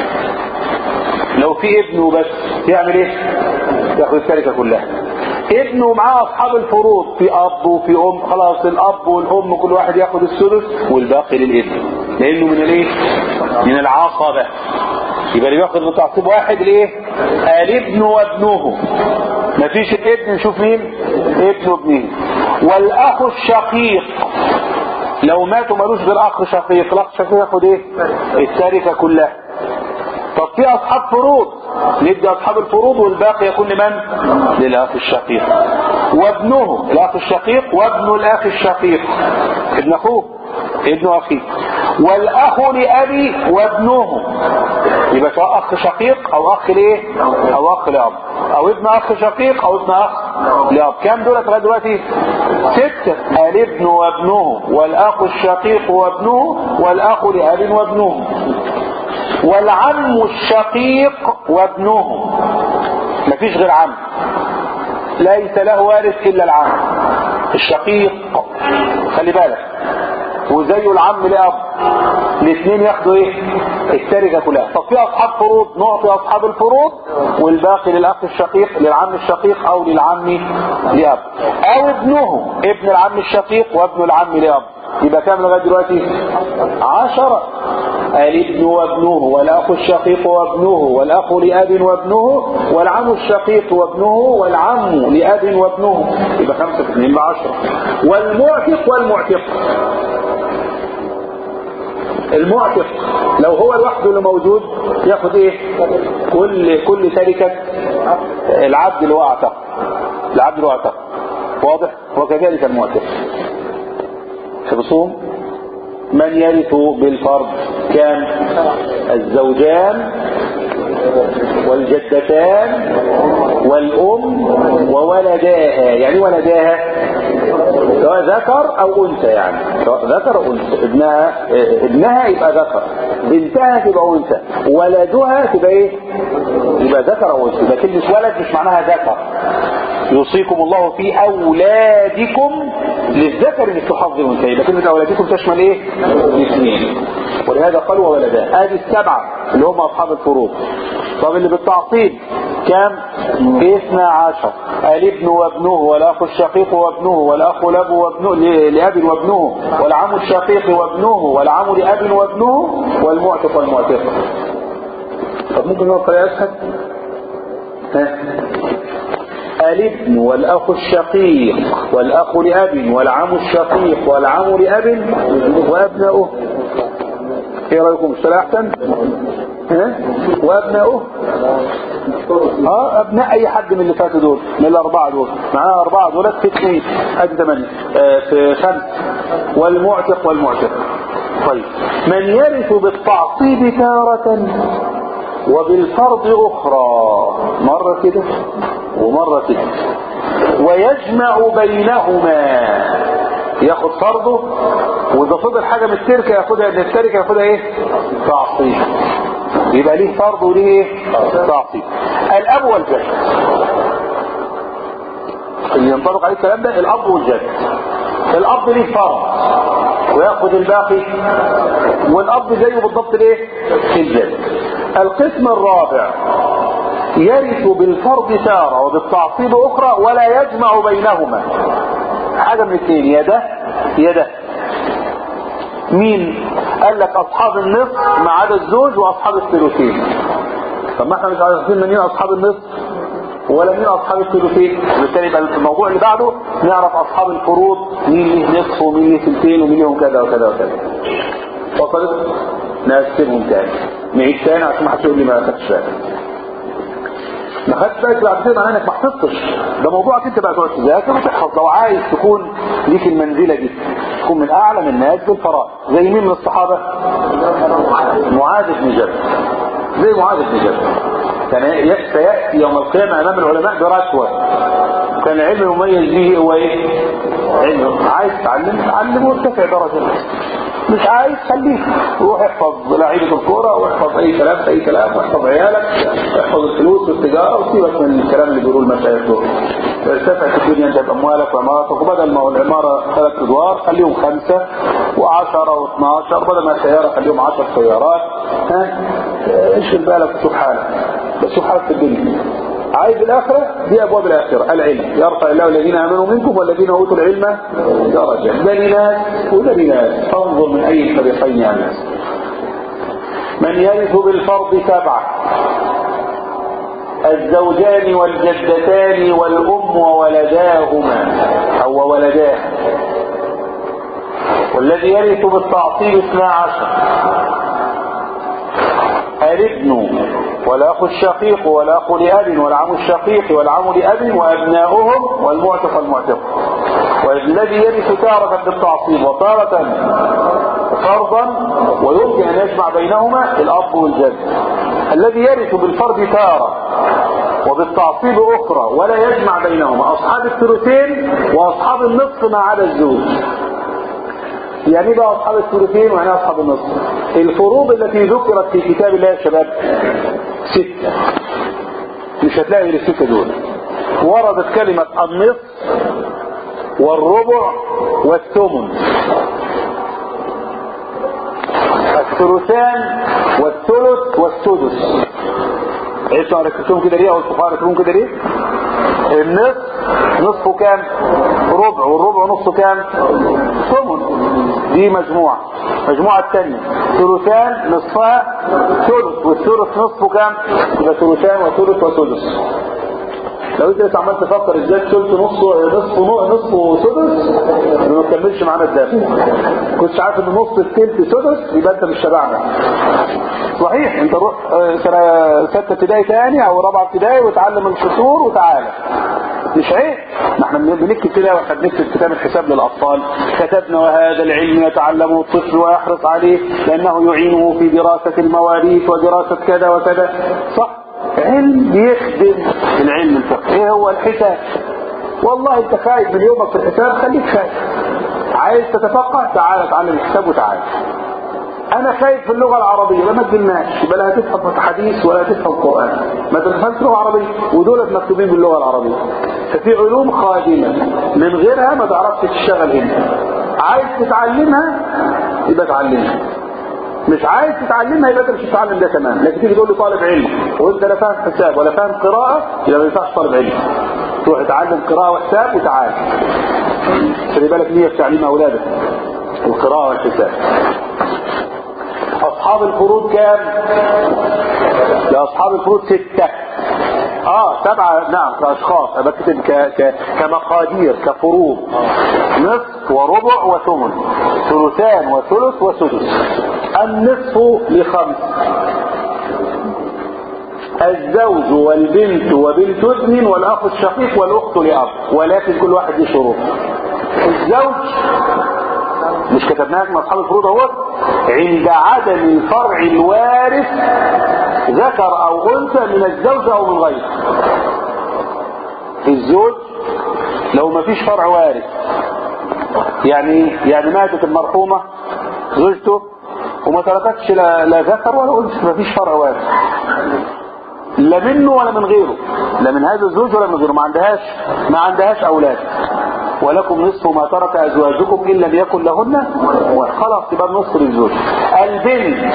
لو في ابنه بس يعمل ايه ياخد التركه كلها ابنه معاه اصحاب الفروض في اب وفي ام خلاص الاب والام كل واحد ياخد الثلث والباقي للابن لانه من الايه من العصبه يبقى اللي بياخد بالتعصيب واحد الايه الابن وابنه مفيش الابن نشوف مين ابن وابنه والاخ الشقيق لو ماتوا ملوش غير اخ شقيق الاخ الشقيق ياخد ايه التركه كلها طب في اصحاب فروض ندي اصحاب الفروض والباقي يكون لمن للاخ الشقيق وابنه الاخ الشقيق وابن الاخ الشقيق ابن اخوه ابن اخيه والاخ لابي وابنه يبقى سواء اخ شقيق او اخ لايه او اخ لاب او ابن اخ شقيق او ابن اخ لاب كام دولت لغايه دلوقتي ستة الابن وابنه والاخ الشقيق وابنه والاخ لاب وابنه والعم الشقيق وابنه مفيش غير عم ليس له وارث الا العم الشقيق خلي بالك وزيه العم لاب الاثنين ياخدوا ايه التركه كلها طب في اصحاب فروض نعطي اصحاب الفروض والباقي للاخ الشقيق للعم الشقيق او للعم لاب او ابنه ابن العم الشقيق وابن العم لاب يبقى كام لغايه دلوقتي عشرة الابن وابنه والاخ الشقيق وابنه والاخ لاب وابنه والعم الشقيق وابنه والعم لاب وابنه يبقى خمسة في اثنين بعشرة والمعتق والمعتق المعتق لو هو لوحده اللي موجود ياخد ايه كل كل تركة العبد اللي هو اعتق العبد اللي هو اعتق واضح وكذلك المعتق حفظهم من يرث بالفرض كان الزوجان والجدتان والأم وولداها يعني ولداها سواء ذكر أو أنثى يعني سواء ذكر أو أنثى ابنها ابنها يبقى ذكر بنتها تبقى أنثى ولدها تبقى إيه؟ يبقى ذكر أو أنثى يبقى كلمة ولد مش معناها ذكر يوصيكم الله في أولادكم للذكر مثل حظ الأنثيين يبقى كلمة أولادكم تشمل إيه؟ الاثنين ولهذا قالوا وولدان هذه السبعة اللي هم أصحاب الفروض طب اللي بالتعصيب كام؟ اثنى عشر الابن وابنه والاخ الشقيق وابنه والاخ لاب وابنه لاب وابنه والعم الشقيق وابنه والعم لاب وابنه والمعتق والمعتق طب ممكن نقول طريقه اسهل؟ ها الابن والاخ الشقيق والاخ لاب والعم الشقيق والعم لاب وابناؤه ايه رايكم السؤال احسن ها وابناؤه اه ابناء اي حد من اللي فاتوا دول من الاربعه دول معانا اربعه دول في اثنين ادي ثمانيه آه في خمس والمعتق والمعتق طيب من يرث بالتعصيب تارة وبالفرض اخرى مرة كده ومرة كده ويجمع بينهما ياخد فرضه واذا فضل حاجة من التركة ياخدها من التركة ياخدها ايه تعصيب يبقى ليه فرض وليه ايه تعصيب الاب والجد اللي ينطبق عليه الكلام ده الاب والجد الاب ليه فرض وياخد الباقي والاب زيه بالضبط ليه الجد القسم الرابع يرث بالفرض تارة وبالتعصيب اخرى ولا يجمع بينهما حاجة من اثنين يا ده يا ده مين قال لك اصحاب النصف ما عدا الزوج واصحاب الثلثين طب ما احنا مش عارفين مين اصحاب النصف ولا مين اصحاب الثلثين وبالتالي يبقى الموضوع اللي بعده نعرف اصحاب الفروض مين ليه نصف ومين ليه ثلثين ومين ليهم كذا وكذا وكذا وصلت نقسمهم تاني نعيد تاني عشان ما حدش يقول لي ما خدتش بالك ما خدتش بالك بعد كده معناه انك ما حفظتش ده موضوعك انت بقى تقعد تذاكر وتحفظ لو عايز تكون ليك المنزله دي تكون من اعلم الناس بالفرائض زي مين من الصحابه معاذ بن جبل زي معاذ بن جبل كان سياتي يوم القيامه امام العلماء برشوه كان العلم المميز به هو ايه علم عايز تتعلم تعلم وارتفع درجه مش عايز خليك روح احفظ لعيبه الكوره واحفظ اي كلام في اي كلام واحفظ عيالك احفظ الفلوس والتجاره وسيبك من الكلام اللي بيقولوه المشايخ دول ارتفع في الدنيا انت باموالك وعمارتك وبدل ما هو العماره ثلاث ادوار خليهم خمسه و10 و12 بدل ما السياره خليهم 10 سيارات ها اشغل بالك وشوف حالك بس شوف حالك في الدنيا عايز الآخرة دي أبواب الآخرة العلم يرفع الله الذين آمنوا منكم والذين أوتوا العلم درجة ده لناس وده لناس فانظر من أي الفريقين يعني من يرث بالفرض سبعة الزوجان والجدتان والأم وولداهما أو ولداه والذي يرث بالتعصيب اثنا عشر الابن والأخ الشقيق والأخ لأب والعم الشقيق والعم لأب وأبناؤهم والمعتق والمعتق والذي يرث تارة بالتعصيب وتارة فرضا ويمكن أن يجمع بينهما الأب والجد الذي يرث بالفرض تارة وبالتعصيب أخرى ولا يجمع بينهما أصحاب الثلثين وأصحاب النصف ما عدا الزوج يعني بقى أصحاب الثلثين ويعني أصحاب النصف الفروض التي ذكرت في كتاب الله يا شباب ستة مش هتلاقي غير الستة دول وردت كلمة النصف والربع والثمن الثلثان والثلث والسدس عرفتوا على كتبهم كده ليه او الفقهاء كتبهم كده ليه النصف نصفه كام ربع والربع نصفه كام ثمن دي مجموعة المجموعة الثانية ثلثان نصفها ثلث والثلث نصفه كام يبقى ثلثان وثلث وسدس لو انت لسه عمال تفكر ازاي ثلث نص نصف نصف وسدس ما تكملش معانا الدرس كنتش عارف ان نص الثلث سدس يبقى انت مش تبعنا صحيح انت روح سنه سته ابتدائي تاني او رابعه ابتدائي وتعلم الكسور وتعالى مش عيب ما احنا بنكتب كده واحنا بنكتب كتاب الحساب للاطفال كتبنا وهذا العلم يتعلمه الطفل ويحرص عليه لانه يعينه في دراسه المواريث ودراسه كذا وكذا صح علم بيخدم العلم الفقهي ايه هو الحساب والله انت خايف من يومك في الحساب خليك خايف عايز تتفقه تعال اتعلم الحساب وتعال انا خايف في اللغه العربيه ما تجناش يبقى لا هتفهم حديث ولا هتفهم قران ما تفهمش لغه عربيه ودولت مكتوبين باللغه العربيه ففي علوم خادمه من غيرها ما تعرفش تشتغل هنا عايز تتعلمها يبقى اتعلمها مش عايز تتعلمها يبقى انت مش هتتعلم ده كمان لكن تيجي تقول لي طالب علم وانت لا فاهم حساب ولا فاهم قراءه يبقى ما ينفعش طالب علم تروح تتعلم قراءه وحساب وتعال خلي بالك نيه في تعليم اولادك القراءه والحساب اصحاب الفروض كام لاصحاب الفروض ستة اه سبعة نعم كاشخاص انا بكتب ك... ك... كمقادير كفروض نصف وربع وثمن ثلثان وثلث وسدس النصف لخمس الزوج والبنت وبنت ابن والاخ الشقيق والاخت لاب ولكن كل واحد له شروط الزوج مش كتبناها من اصحاب الفروض اهوت عند عدم الفرع الوارث ذكر او انثى من الزوج او من غيره الزوج لو ما فيش فرع وارث يعني يعني ماتت المرحومه زوجته وما تركتش لا, لا ذكر ولا انثى ما فيش فرع وارث لا منه ولا من غيره لا من هذا الزوج ولا من غيره ما عندهاش ما عندهاش اولاد ولكم نصف ما ترك ازواجكم ان لم يكن لهن خلاص يبقى النصف للزوج البنت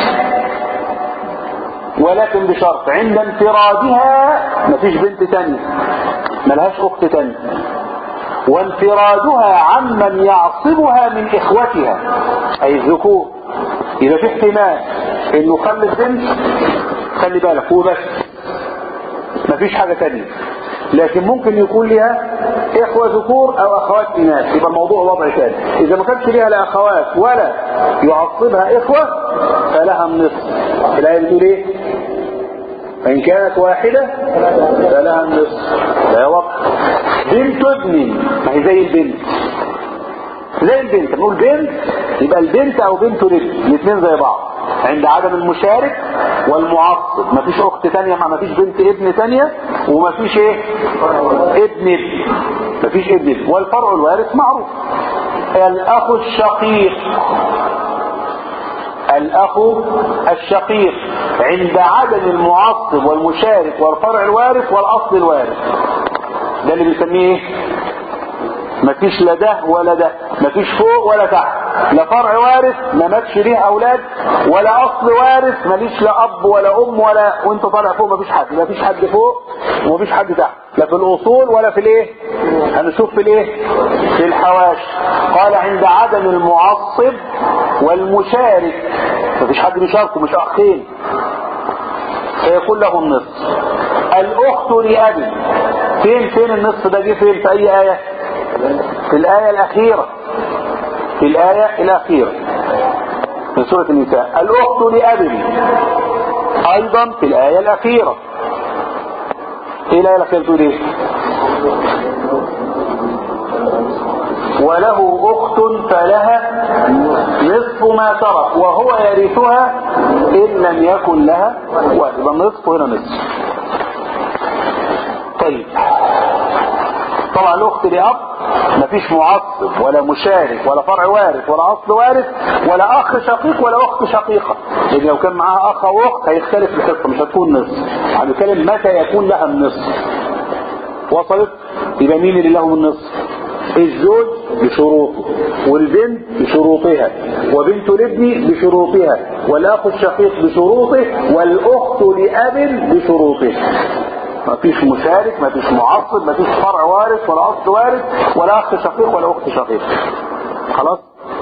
ولكن بشرط عند انفرادها مفيش بنت تانية ملهاش اخت تانية وانفرادها عمن يعصبها من اخوتها اي الذكور يبقى في احتمال انه خلف بنت خلي بالك هو بس مفيش حاجة تانية لكن ممكن يكون لها اخوة ذكور او اخوات اناث يبقى الموضوع وضع ثاني اذا ما كانش ليها لا اخوات ولا يعصبها اخوة فلها النصف الايه بتقول ايه فان كانت واحدة فلها النصف لا وقت بنت ابن ما هي زي البنت زي البنت نقول بنت يبقى البنت او بنت الابن الاثنين زي بعض عند عدم المشارك والمعصب مفيش اخت تانية ما مفيش بنت ابن تانية ومفيش ايه ابن ابن مفيش ابن ابن والفرع الوارث معروف الاخ الشقيق الاخ الشقيق عند عدم المعصب والمشارك والفرع الوارث والاصل الوارث ده اللي بنسميه ايه مفيش لا ده ولا ده مفيش فوق ولا تحت لا فرع وارث ما ماتش ليه اولاد ولا اصل وارث ماليش لا اب ولا ام ولا وانت طالع فوق مفيش حد مفيش حد فوق ومفيش حد تحت لا في الاصول ولا في الايه هنشوف في الايه في الحواش قال عند عدم المعصب والمشارك مفيش حد بيشاركه مش اخين فيكون له النصف الاخت لابي فين فين النصف ده جه فين في اي ايه في الآية الأخيرة في الآية الأخيرة من سورة النساء الأخت لأبي ايضا في الايه الاخيره ايه الايه الاخيره بتقول ايه وله اخت فلها نصف ما ترك وهو يرثها ان لم يكن لها ولد يبقى نصف هنا نصف طيب طبعا الاخت لاب مفيش معصب ولا مشارك ولا فرع وارث ولا اصل وارث ولا اخ شقيق ولا اخت شقيقه لان لو كان معاها اخ او اخت هيختلف الحصه مش هتكون نصف هنتكلم متى يكون لها النصف وصلت يبقى مين اللي لهم النصف الزوج بشروطه والبنت بشروطها وبنت الابن بشروطها والاخ الشقيق بشروطه والاخت لاب بشروطه ما فيش مشارك ما فيش معصب ما فيش فرع وارث ولا اصل وارث ولا اخ شقيق ولا اخت شقيق خلاص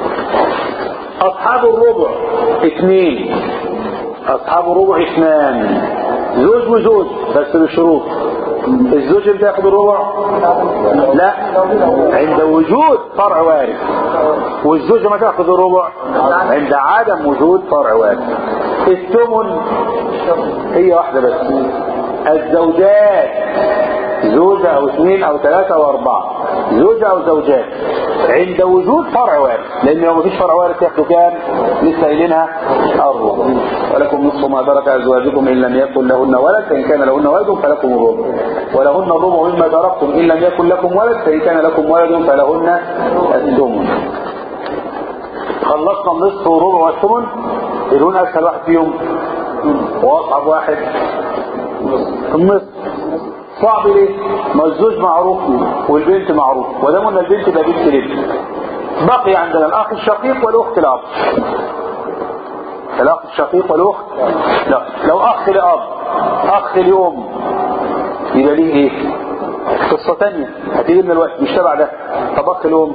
اصحاب الربع اثنين اصحاب الربع اثنان زوج وزوج بس بشروط الزوج اللي بياخد الربع لا عند وجود فرع وارث والزوجة ما تاخد الربع عند عدم وجود فرع وارث الثمن هي واحدة بس الزوجات زوجة او اثنين او ثلاثة او اربعة زوجة او زوجات عند وجود فرع وارث لان لو مفيش فرع وارث ياخدوا كام لسه قايلينها الربع ولكم نصف ما ترك ازواجكم ان لم يكن لهن ولد فان كان لهن ولد فلكم الربع ولهن الربع مما تركتم ان لم يكن لكم ولد فان كان لكم ولد فلهن الثمن خلصنا النصف والربع والثمن يكون اسهل واحد فيهم واصعب واحد النصف صعب ليه ما الزوج معروف والبنت معروف ودام ان البنت يبقى بنت الابن بقي عندنا الاخ الشقيق والاخت الاب الاخ الشقيق والاخت لا لو اخ لاب اخ لام يبقى ليه ايه قصة تانية هتيجي من الوقت مش تبع ده طب اخ لام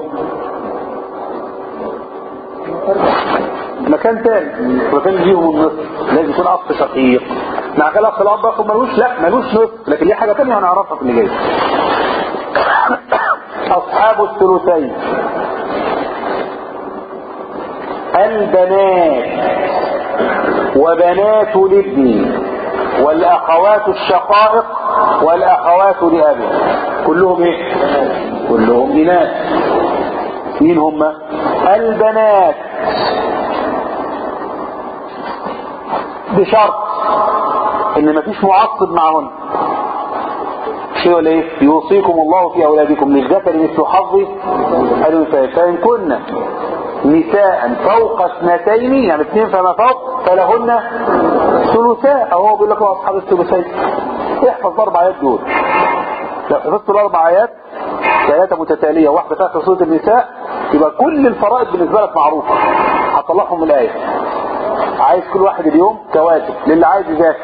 مكان تاني مكان ليهم النصف لازم يكون اخ شقيق مع كده اخ الاب اخو ملوش لا ملوش نصف لكن ليه حاجه ثانيه هنعرفها في اللي جاي اصحاب الثلثين البنات وبنات الابن والاخوات الشقائق والاخوات لاب كلهم ايه كلهم بنات مين هم البنات بشرط ان مفيش معصب معهن شيء ولا ايه يوصيكم الله في اولادكم للذكر مثل حظ الانثيين فان كن نساء فوق اثنتين يعني اثنين فما فوق فلهن ثلثاء او هو بيقول لك اصحاب الثلثين احفظ الاربع ايات دول لو حفظت الاربع ايات ثلاثه متتاليه واحده في اخر سوره النساء يبقى كل الفرائض بالنسبه لك معروفه هتطلعهم من الايه عايز كل واحد اليوم كواجب للي عايز يذاكر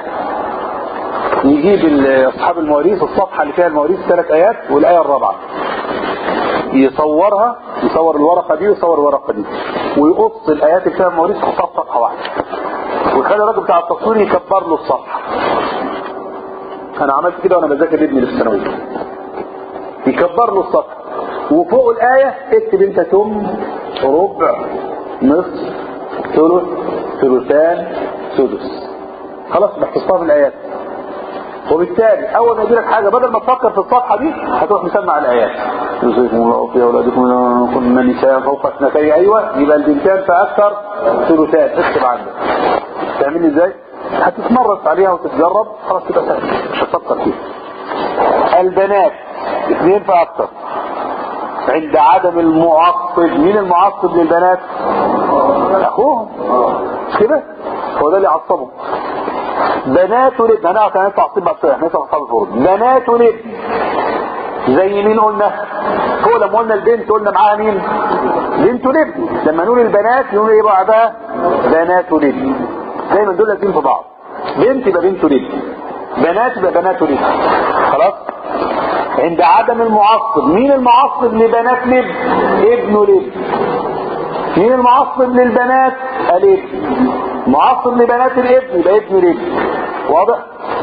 يجيب اصحاب المواريث الصفحه اللي فيها المواريث ثلاث ايات والايه الرابعه يصورها يصور الورقه دي ويصور الورقه دي ويقص الايات اللي فيها المواريث يحطها في صفحه واحده ويخلي الراجل بتاع التصوير يكبر له الصفحه انا عملت كده وانا بذاكر ابني للثانويه يكبر له الصفحه وفوق الايه اكتب انت ثم ربع نصف ثلث ثلثان سدس خلاص بحفظتها في الايات وبالتالي اول ما يجيلك حاجه بدل ما تفكر في الصفحه دي هتروح مسمع الايات يوصيكم الله في اولادكم ان كن نساء فوق اثنتين ايوه يبقى البنتان فاكثر ثلثان اكتب عندك فاهمين ازاي؟ هتتمرس عليها وتتجرب خلاص تبقى سهل مش هتفكر فيها البنات اثنين فاكثر عند عدم المعصب مين المعصب للبنات اخوهم مش كده هو ده اللي عصبه بنات الابن هنعرف يعني تعصيب بعد شويه احنا لسه اصحاب الفروض بنات الابن زي مين قلنا هو لما قلنا البنت قلنا معاها مين بنت الابن لما نقول البنات نقول ايه بعدها بنات الابن دايما دول لازم في بعض بنت يبقى بنت الابن بنات يبقى بنات الابن خلاص عند عدم المعصب مين المعصب لبنات الابن ابن الابن مين المعصب للبنات الابن معصب لبنات الابن يبقى ابن الابن واضح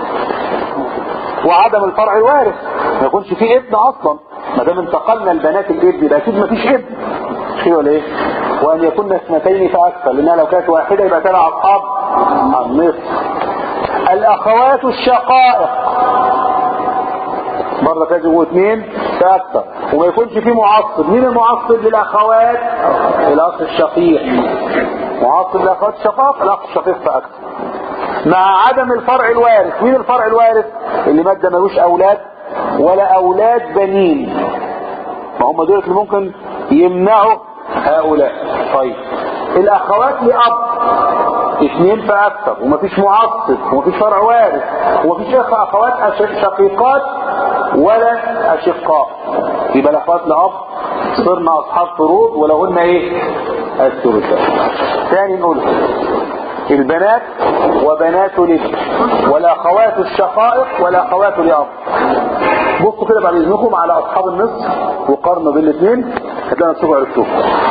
وعدم الفرع الوارث ما يكونش فيه ابن اصلا ما دام انتقلنا لبنات الابن يبقى اكيد ما فيش ابن مش كده ولا ايه وان يكون اثنتين فاكثر لانها لو كانت واحده يبقى تبع اصحاب النصف الاخوات الشقائق مرة كده يبقوا اثنين فاكثر وما يكونش فيه معصب مين المعصب للاخوات الاخ الشقيق معصب للاخوات الشقائق الاخ الشقيق فاكثر مع عدم الفرع الوارث مين الفرع الوارث اللي مات ده ملوش اولاد ولا اولاد بنين ما هم دول اللي ممكن يمنعوا هؤلاء طيب الاخوات لاب اثنين فاكثر ومفيش معصب ومفيش فرع وارث ومفيش اخوات أش- شقيقات ولا اشقاء يبقى الاخوات لاب صرنا اصحاب فروض ولهن ايه الثلث ثاني نقول البنات وبنات الابن والاخوات الشقائق والاخوات لاب بصوا كده بعد اذنكم على اصحاب النصف وقارنوا بين الاثنين هتلاقوا نفسكم عرفتوه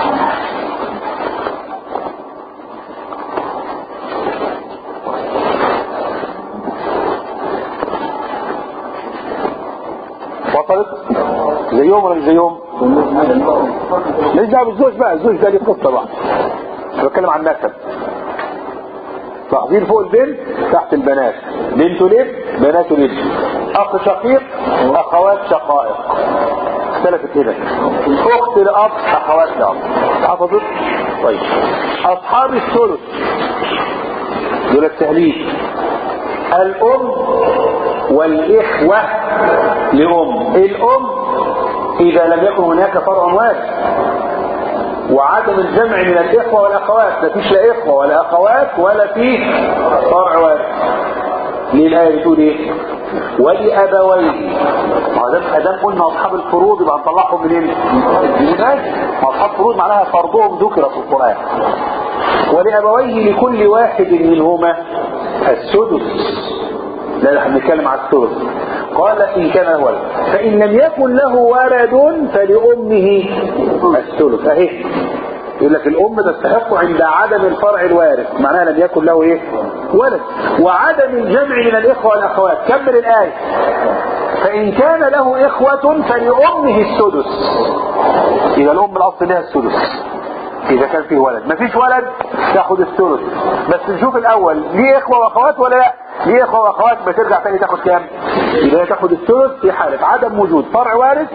وصلت زيهم ولا مش زيهم ماليش دعوه بالزوج بقى الزوج ده ليه قصه بقى أنا بتكلم عن نسب تحضير فوق البنت تحت البنات بنت الاب بنات الاب اخ شقيق اخوات شقائق اختلفت هنا اخت لاب اخوات لاب حفظت طيب اصحاب الثلث دول التهليك الام والاخوه لام الام اذا لم يكن هناك فرع وارث وعدم الجمع من الإخوة والأخوات لا فيش لا إخوة ولا أخوات ولا في فرع وارث ليه الآية بتقول إيه؟ ولأبويه ما دام ادام قلنا أصحاب الفروض يبقى هنطلعهم منين؟ من أجل ما أصحاب الفروض معناها فرضهم ذكر في القرآن ولأبويه لكل واحد منهما السدس لا نحن بنتكلم على الثلث قال إن كان له ولد فإن لم يكن له ولد فلأمه الثلث أهي يقول لك الأم تستحق عند عدم الفرع الوارث معناها لم يكن له إيه ولد وعدم الجمع من الإخوة والأخوات كمل الآية فإن كان له إخوة فلأمه السدس إذا الأم الأصل لها السدس إذا كان فيه ولد مفيش ولد تاخد الثلث بس نشوف الأول ليه إخوة وأخوات ولا لا ليه إخوة وأخوات بترجع تاني تاخد كام يبقى تاخد الثلث في حالة عدم وجود فرع وارث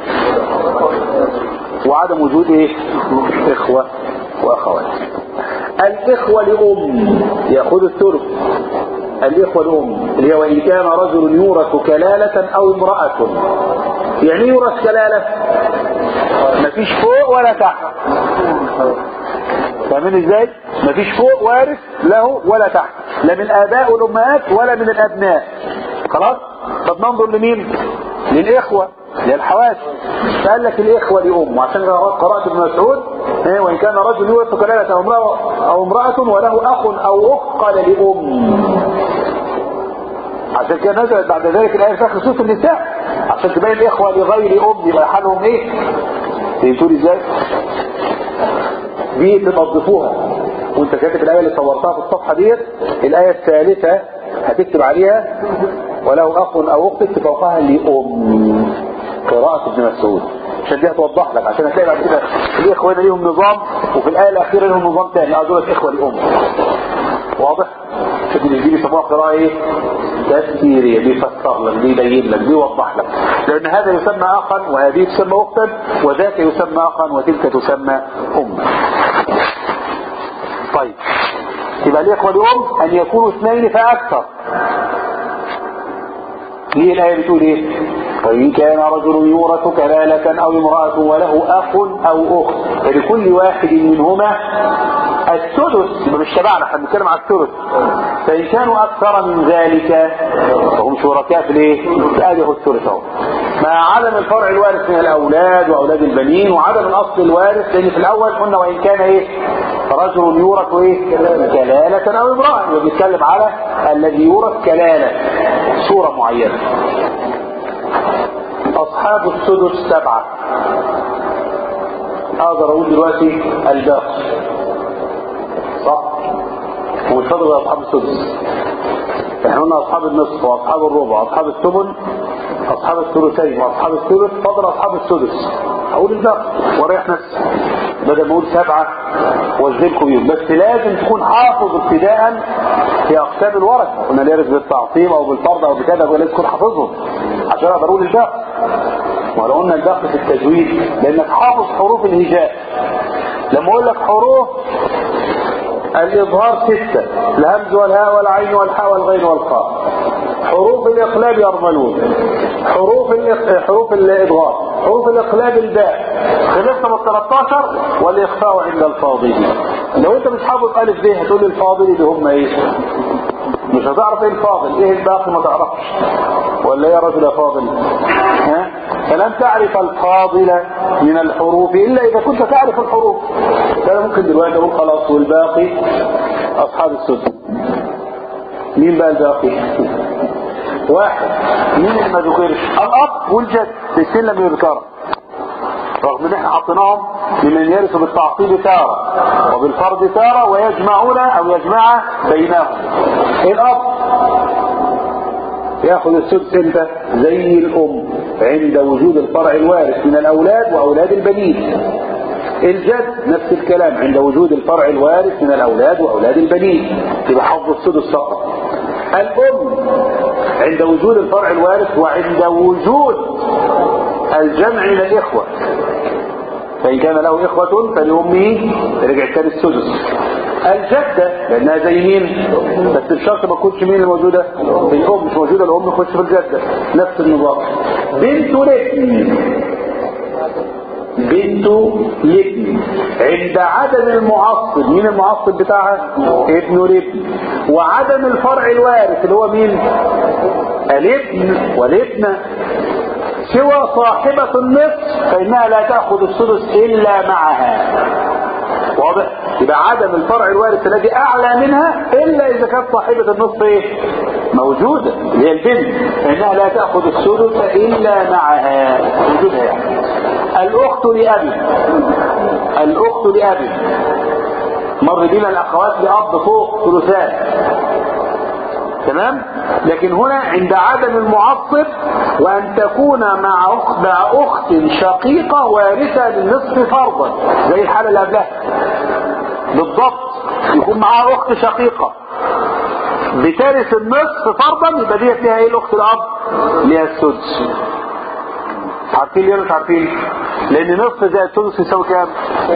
وعدم وجود إيه إخوة وأخوات الإخوة لأم يأخذ الثلث الإخوة لأم اللي هو وإن كان رجل يورث كلالة أو امرأة يعني يورث كلالة مفيش فوق ولا تحت فاهمين ازاي مفيش فوق وارث له ولا تحت لا من الاباء والامهات ولا من الابناء خلاص طب ننظر لمين للاخوه للحواشي فقال لك الاخوه لام عشان قرات ابن مسعود إيه وان كان رجل يورث كلاله او امراه او امراه وله اخ او اخت قال لام عشان كده نزلت بعد ذلك الايه في خصوص النساء عشان تبين الاخوه لغير ام يبقى حالهم ايه فهمتوا ازاي دي تنظفوها وانت كاتب الايه اللي صورتها في الصفحه ديت الايه الثالثه هتكتب عليها وله اخ او اخت اكتب فوقها لام قراءه ابن مسعود عشان دي هتوضح لك عشان هتلاقي بعد كده الاخوه هنا ليهم نظام وفي الايه الاخيره لهم نظام ثاني اه دول اخوه لام واضح شوف دي بيسموها قراءه ايه تفسيريه بيفسر لك بيبين لك بيوضح لك لان هذا يسمى اخا وهذه تسمى اختا وذاك يسمى اخا وتلك تسمى اما طيب يبقى الاخوه الام ان يكونوا اثنين فاكثر ليه الايه بتقول ايه وإن كان رجل يورث كلالة أو امرأة وله أخ أو أخت فلكل واحد منهما السدس يبقى مش تبعنا احنا بنتكلم على الثلث فإن كانوا أكثر من ذلك فهم شركاء في الايه؟ فأديه الثلث أهو مع عدم الفرع الوارث من الأولاد وأولاد البنين وعدم الأصل الوارث لأن في الأول قلنا وإن كان إيه؟ رجل يورث إيه؟ كلالة أو امرأة يبقى بنتكلم على الذي يورث كلالة صورة معينة أصحاب السدس سبعة أقدر أقول دلوقتي الباقي صح ومش فاضل غير أصحاب السدس احنا قلنا أصحاب النصف وأصحاب الربع وأصحاب الثمن أصحاب الثلثين وأصحاب الثلث فاضل أصحاب السدس أقول الباقي وريح نفسي بدل ما اقول سبعة واشغلكم بيهم بس لازم تكون حافظ ابتداء في اقسام الورثة قلنا اللي يرث بالتعصيب او بالفرض او بكذا لازم تكون حافظهم عشان اقدر اقول الباقي ولو قلنا الباقي في التجويد لانك حافظ حروف الهجاء لما اقول لك حروف الإظهار ستة الهمز والهاء والعين والحاء والغين والخاء حروف الإقلاب يرملون حروف الإق... حروف الإظهار حروف الإقلاب الباء خلصنا من 13 والإخفاء عند الفاضل لو أنت مش حافظ ألف ب هتقول لي الفاضل اللي هم إيه مش هتعرف ايه الفاضل ايه الباقي ما تعرفش ولا يا رجل فاضل ها فلن تعرف الفاضل من الحروف الا اذا كنت تعرف الحروف فانا ممكن دلوقتي اقول خلاص والباقي اصحاب السدس مين بقى الباقي واحد مين اللي ما ذكرش الاب والجد الاثنين لم يذكروا رغم ان احنا حطيناهم لمن يرث بالتعصيب تارة وبالفرض تارة ويجمعون او يجمع بينهم الاب ياخذ السدس امتى زي الام عند وجود الفرع الوارث من الاولاد واولاد البنين الجد نفس الكلام عند وجود الفرع الوارث من الاولاد واولاد البنين يبقى حفظ السدس فقط الام عند وجود الفرع الوارث وعند وجود الجمع من الاخوه فإن كان له إخوة فلأمه رجع تاني السدس الجدة لأنها زي مين بس الشرط ما تكونش مين الموجودة الأم مش موجودة الأم تخش في الجدة نفس النظام بنت لابن بنت لابن عند عدم المعصب مين المعصب بتاعها ابن لابن وعدم الفرع الوارث اللي هو مين الابن والابنة سوى صاحبة النصف فإنها لا تأخذ السدس إلا معها واضح يبقى عدم الفرع الوارث الذي أعلى منها إلا إذا كانت صاحبة النصف إيه؟ موجودة اللي هي البنت فإنها لا تأخذ السدس إلا معها وجودها يعني الأخت لأبي الأخت لأبي مر بنا الأخوات لأب فوق ثلثان تمام لكن هنا عند عدم المعصب وأن تكون مع أخت, مع أخت شقيقة وارثة للنصف فرضا زي الحالة اللي قبلها بالضبط يكون معاها أخت شقيقة بترث النصف فرضا يبقى دي فيها ايه الأخت الأب ليها السدس عارفين ليه مش عارفين لأن نصف زائد السدس يساوي كام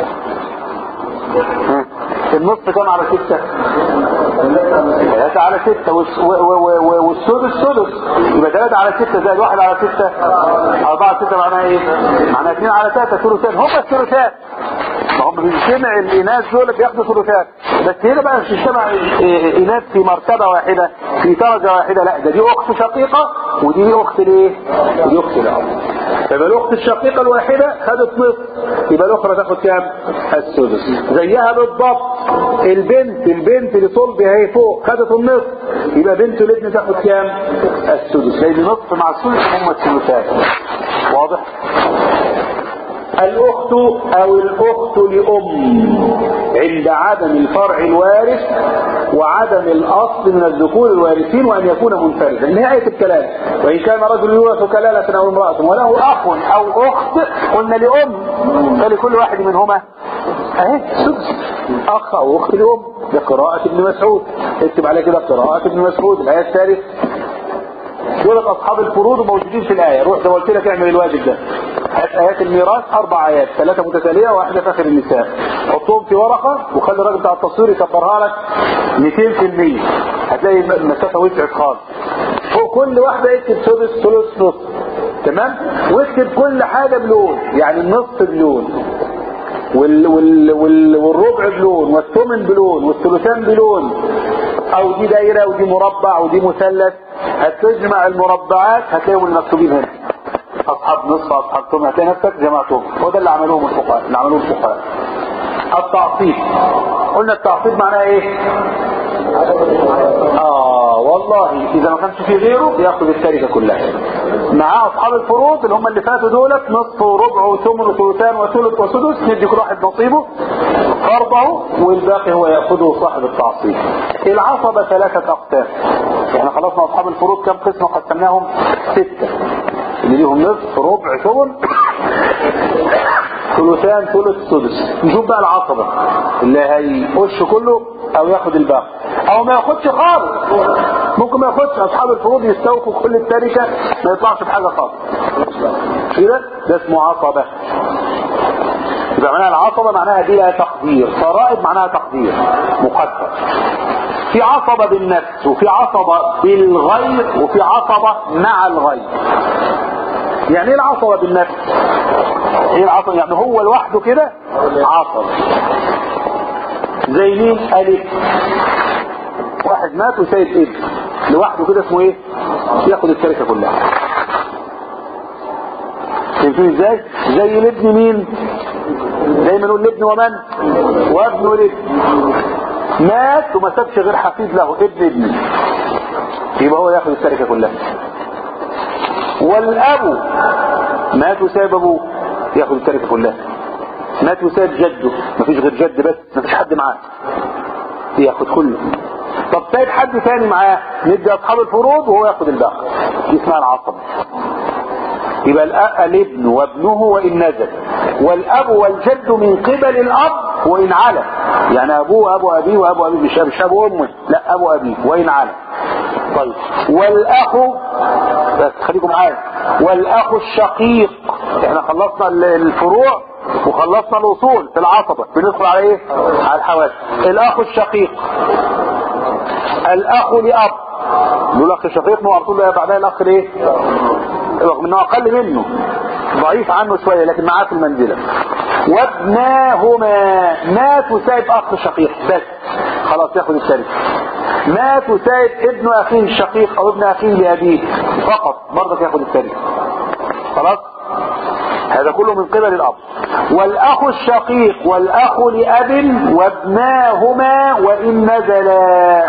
النصف كام على ستة ثلاثة على ستة والسدس سدس يبقى ثلاثة على ستة زائد واحد على ستة أربعة على ستة معناها ايه؟ معناها اثنين على ثلاثة ثلثان هم الثلثان ما هم بيجتمع الإناث دول بياخدوا ثلثان بس هنا بقى مش بيجتمع إناث في مرتبة واحدة في درجة واحدة لا ده دي أخت شقيقة ودي أخت ليه؟ ودي أخت الأب فيبقى الأخت الشقيقة الواحدة خدت نصف يبقى الأخرى تاخد كام؟ السدس زيها بالضبط البنت البنت اللي صلبها هي فوق خدت النصف يبقى بنت الابن تاخد كام؟ السدس لأن نصف مع السدس هم الثلثان واضح؟ الأخت أو الأخت لأم عند عدم الفرع الوارث وعدم الأصل من الذكور الوارثين وأن يكون منفردا نهاية الكلام وإن كان رجل يورث كلالة أو امرأة وله أخ أو أخت قلنا لأم فلكل واحد منهما أهي سدس أخ أو أخت لأم بقراءة ابن مسعود اكتب عليه كده قراءة ابن مسعود الآية الثالثة دول أصحاب الفروض موجودين في الآية روح زي ما قلت لك اعمل الواجب ده هات آيات الميراث أربع آيات ثلاثة متتالية واحدة في آخر النساء حطهم في ورقة وخلي الراجل بتاع التصوير يكبرها لك 200% هتلاقي المسافة وسعت خالص فوق كل واحدة اكتب سدس ثلث نص تمام واكتب كل حاجة بلون يعني النص بلون وال وال وال والربع بلون والثمن بلون والثلثان بلون او دي دايرة ودي مربع ودي مثلث هتجمع المربعات هتلاقيهم المكتوبين هنا اصحاب نصف اصحاب ثمن هتلاقي نفسك جمعتهم هو ده اللي عملوهم الفقهاء اللي عملوه الفقهاء التعصيب قلنا التعصيب معناه ايه اه والله اذا ما كانش في غيره ياخذ التركه كلها مع اصحاب الفروض اللي هم اللي فاتوا دولت نصف وربع وثمن وثلثان وثلث وسدس ندي كل واحد نصيبه فرضه والباقي هو ياخذه صاحب التعصيب العصبه ثلاثه اقسام احنا خلصنا اصحاب الفروض كم قسم قسمناهم سته اللي ليهم نصف ربع ثمن ثلثان ثلث سدس نشوف بقى العصبة اللي هيخش كله او ياخد الباقي او ما ياخدش خالص ممكن ما ياخدش اصحاب الفروض يستوفوا كل التركة ما يطلعش بحاجة خالص كده ده اسمه عصبة يبقى معناها العصبة معناها دي لها تقدير فرائض معناها تقدير مقدر في عصبة بالنفس وفي عصبة بالغير وفي عصبة مع الغير يعني ايه العصبة بالنفس ايه العصبة يعني هو لوحده كده عصبة زي مين الف واحد مات وسايب ابن لوحده كده اسمه ايه ياخد التركة كلها شايفين ازاي زي الابن مين زي ما نقول الابن ومن وابن الابن مات وما سابش غير حفيد له ابن ابنه يبقى هو ياخد التركه كلها والاب مات وساب ابوه ياخد التركه كلها مات وساب جده مفيش غير جد بس مفيش حد معاه ياخد كله طب سايب حد تاني معاه ندي اصحاب الفروض وهو ياخد الباقي دي اسمها العصبه يبقى الابن وابنه وإن نزل والأب والجد من قبل الأب وإن على يعني أبوه أبو أبيه وأبو أبيه مش مش أبو أمه لا أبو أبيه وإن على طيب والأخ بس خليكم معايا والأخ الشقيق احنا خلصنا الفروع وخلصنا الأصول في العصبة بندخل على ايه على الحواشي الأخ الشقيق الأخ لأب الأخ الشقيق ما رسول الله بعدها الأخ ليه رغم انه اقل منه ضعيف عنه شوية لكن معاه في المنزلة وابناهما مات وسايب اخ شقيق بس خلاص ياخد الثالث مات وسايب ابن اخيه الشقيق او ابن اخيه لابيه فقط برضك ياخد الثالث خلاص هذا كله من قبل الاب والاخ الشقيق والاخ لاب وابناهما وان نزلا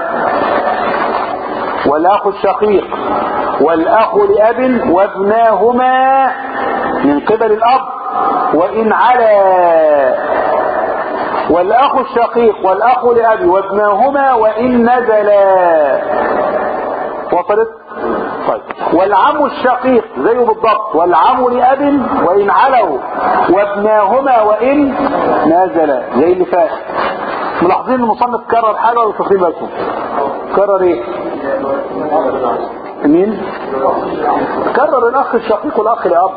والاخ الشقيق والاخ لاب وابناهما من قبل الاب وان علا والاخ الشقيق والاخ لاب وابناهما وان نزلا وصلت طيب والعم الشقيق زيه بالضبط والعم لاب وان علوا وابناهما وان نزلا زي اللي فات ملاحظين المصنف كرر حاجه ولا تقريبا لكم كرر ايه مين كرر الاخ الشقيق والاخ الاب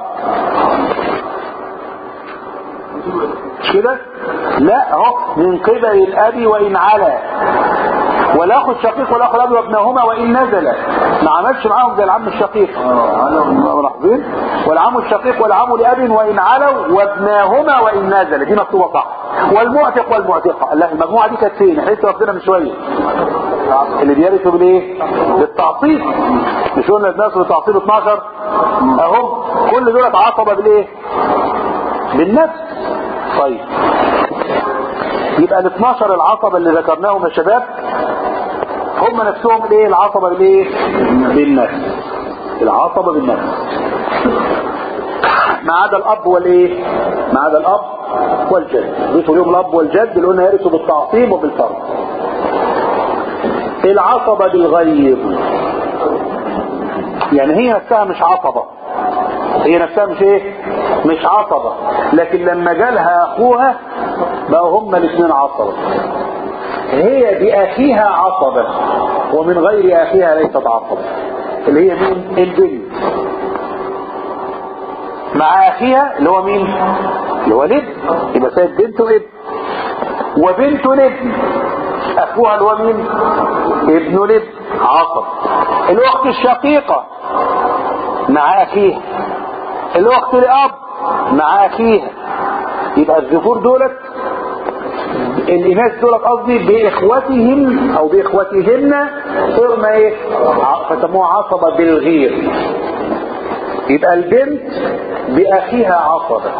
مش كده لا اهو من قبل الاب وان علا والاخ الشقيق والاخ الاب وابنهما وان نزل ما عملش معاهم زي العم الشقيق ملاحظين والعم الشقيق والعم لاب وان علوا وابناهما وان نزل دي مكتوبه صح والمعتق والمعتقه الله المجموعه دي كانت فين احنا لسه واخدينها من شويه اللي بيرثوا بالايه بالتعصيب مش قلنا الناس بالتعصيب 12 اهم كل دول عصبه بالايه بالنفس طيب يبقى ال 12 العصبه اللي ذكرناهم يا شباب هم نفسهم الايه العصبه بالايه بالنفس العصبه بالنفس ما عدا الاب والايه ما عدا الاب والجد ضيفوا لهم الاب والجد اللي قلنا يرثوا بالتعصيب وبالفرض العصبة بالغير يعني هي نفسها مش عصبة هي نفسها مش ايه مش عصبة لكن لما جالها اخوها بقوا هما الاثنين عصبة هي باخيها عصبة ومن غير اخيها ليست عصبة اللي هي مين البنت مع اخيها اللي هو مين اللي هو الابن يبقى سيد بنت وابن وبنت الابن اخوها اللي هو مين ابن الابن عصب الاخت الشقيقة مع اخيها الاخت الاب مع اخيها يبقى الذكور دولت الاناث دولت قصدي باخوتهم او باخوتهن صرنا ايه فسموها عصبة بالغير يبقى البنت باخيها عصبة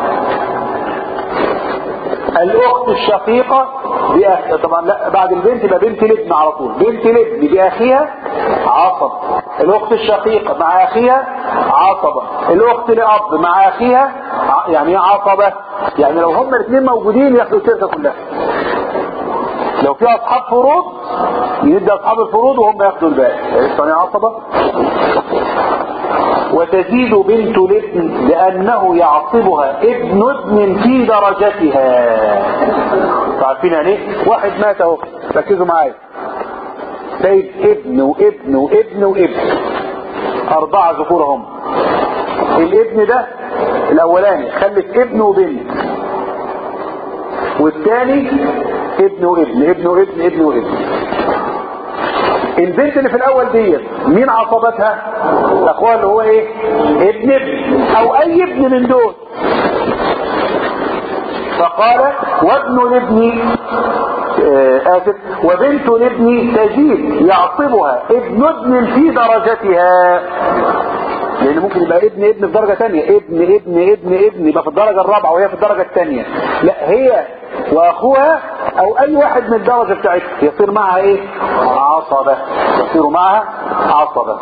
الاخت الشقيقة بأخ... طبعا لا بعد البنت يبقى بنت الابن على طول بنت الابن باخيها عصب الاخت الشقيقة مع اخيها عصبة الاخت لاب مع اخيها ع... يعني ايه عصبة يعني لو هما الاثنين موجودين ياخدوا الشركة كلها لو في اصحاب فروض يدي اصحاب الفروض وهم ياخدوا الباقي عرفت يعني عصبة وتزيد بنت الابن لأنه يعصبها ابن ابن في درجتها عارفين يعني ايه واحد مات اهو ركزوا معايا سيد ابن وابن وابن وابن أربعة ذكور هم الابن ده الأولاني خلف ابن وبنت والثاني ابن وابن ابن وابن ابن وابن البنت اللي في الاول ديت مين عصبتها اخوها اللي هو ايه ابن ابن او اي ابن من دول فقال وابن الابن آه اسف وبنت الابن تزيد يعصبها ابن ابن في درجتها لان ممكن يبقى ابن ابن في درجة تانية ابن ابن ابن ابن يبقى في الدرجة الرابعة وهي في الدرجة التانية لا هي واخوها او اي واحد من الدرجة بتاعتها يصير معها ايه عصبة يصير معها عصبة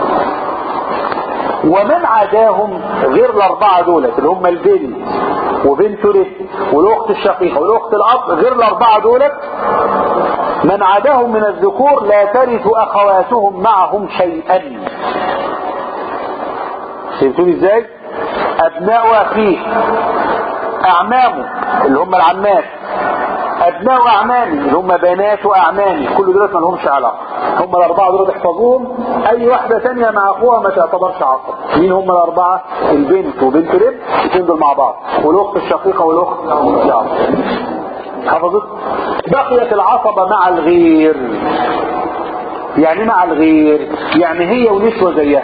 ومن عداهم غير الاربعة دولت اللي هم البنت وبنت الابن والاخت الشقيقة والاخت الاب غير الاربعة دولت من عداهم من الذكور لا ترث اخواتهم معهم شيئا فهمتوني ازاي ابناء اخيه اعمامه اللي هم العمات ابناء اعمامي اللي هم بنات اعمامي كل دول ما لهمش علاقه هم الاربعه دول احفظوهم اي واحده ثانيه مع اخوها ما تعتبرش عصب مين هم الاربعه البنت وبنت الابن الاثنين دول مع بعض والاخت الشقيقه والاخت الاب حفظت بقيت العصبه مع الغير يعني مع الغير يعني هي ونسوه زيها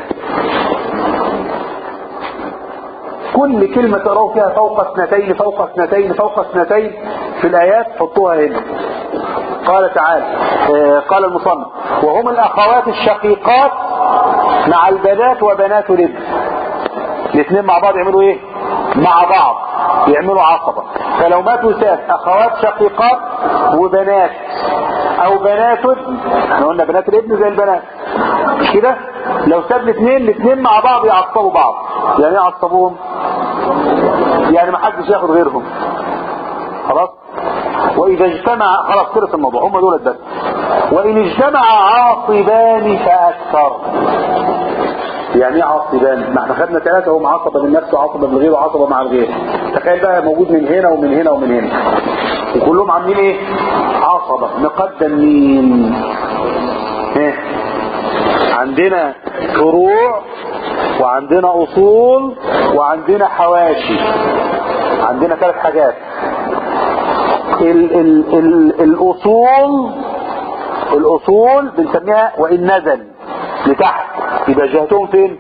كل كلمة تروا فيها فوق اثنتين فوق اثنتين فوق اثنتين في الآيات حطوها هنا قال تعالى آه قال المصنف وهم الأخوات الشقيقات مع البنات وبنات الابن الاثنين مع بعض يعملوا ايه مع بعض يعملوا عصبة فلو ماتوا ساب أخوات شقيقات وبنات أو بنات ابن احنا قلنا بنات الابن زي البنات مش كده لو ساب الاثنين الاثنين مع بعض يعصبوا بعض يعني ايه يعصبوهم يعني ما حدش ياخد غيرهم خلاص واذا اجتمع خلاص خلص الموضوع هم دول بس وان اجتمع عاصبان فاكثر يعني ايه عاصبان ما احنا خدنا ثلاثه هم عصبه من نفسه وعصبه من غيره وعصبه مع الغير تخيل بقى موجود من هنا ومن هنا ومن هنا وكلهم عاملين ايه عصبه نقدم مين ايه عندنا فروع وعندنا اصول وعندنا حواشي عندنا ثلاث حاجات ال ال ال الاصول الاصول بنسميها وان نزل لتحت يبقى جهتهم فين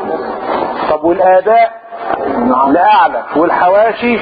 طب والاباء لاعلى والحواشي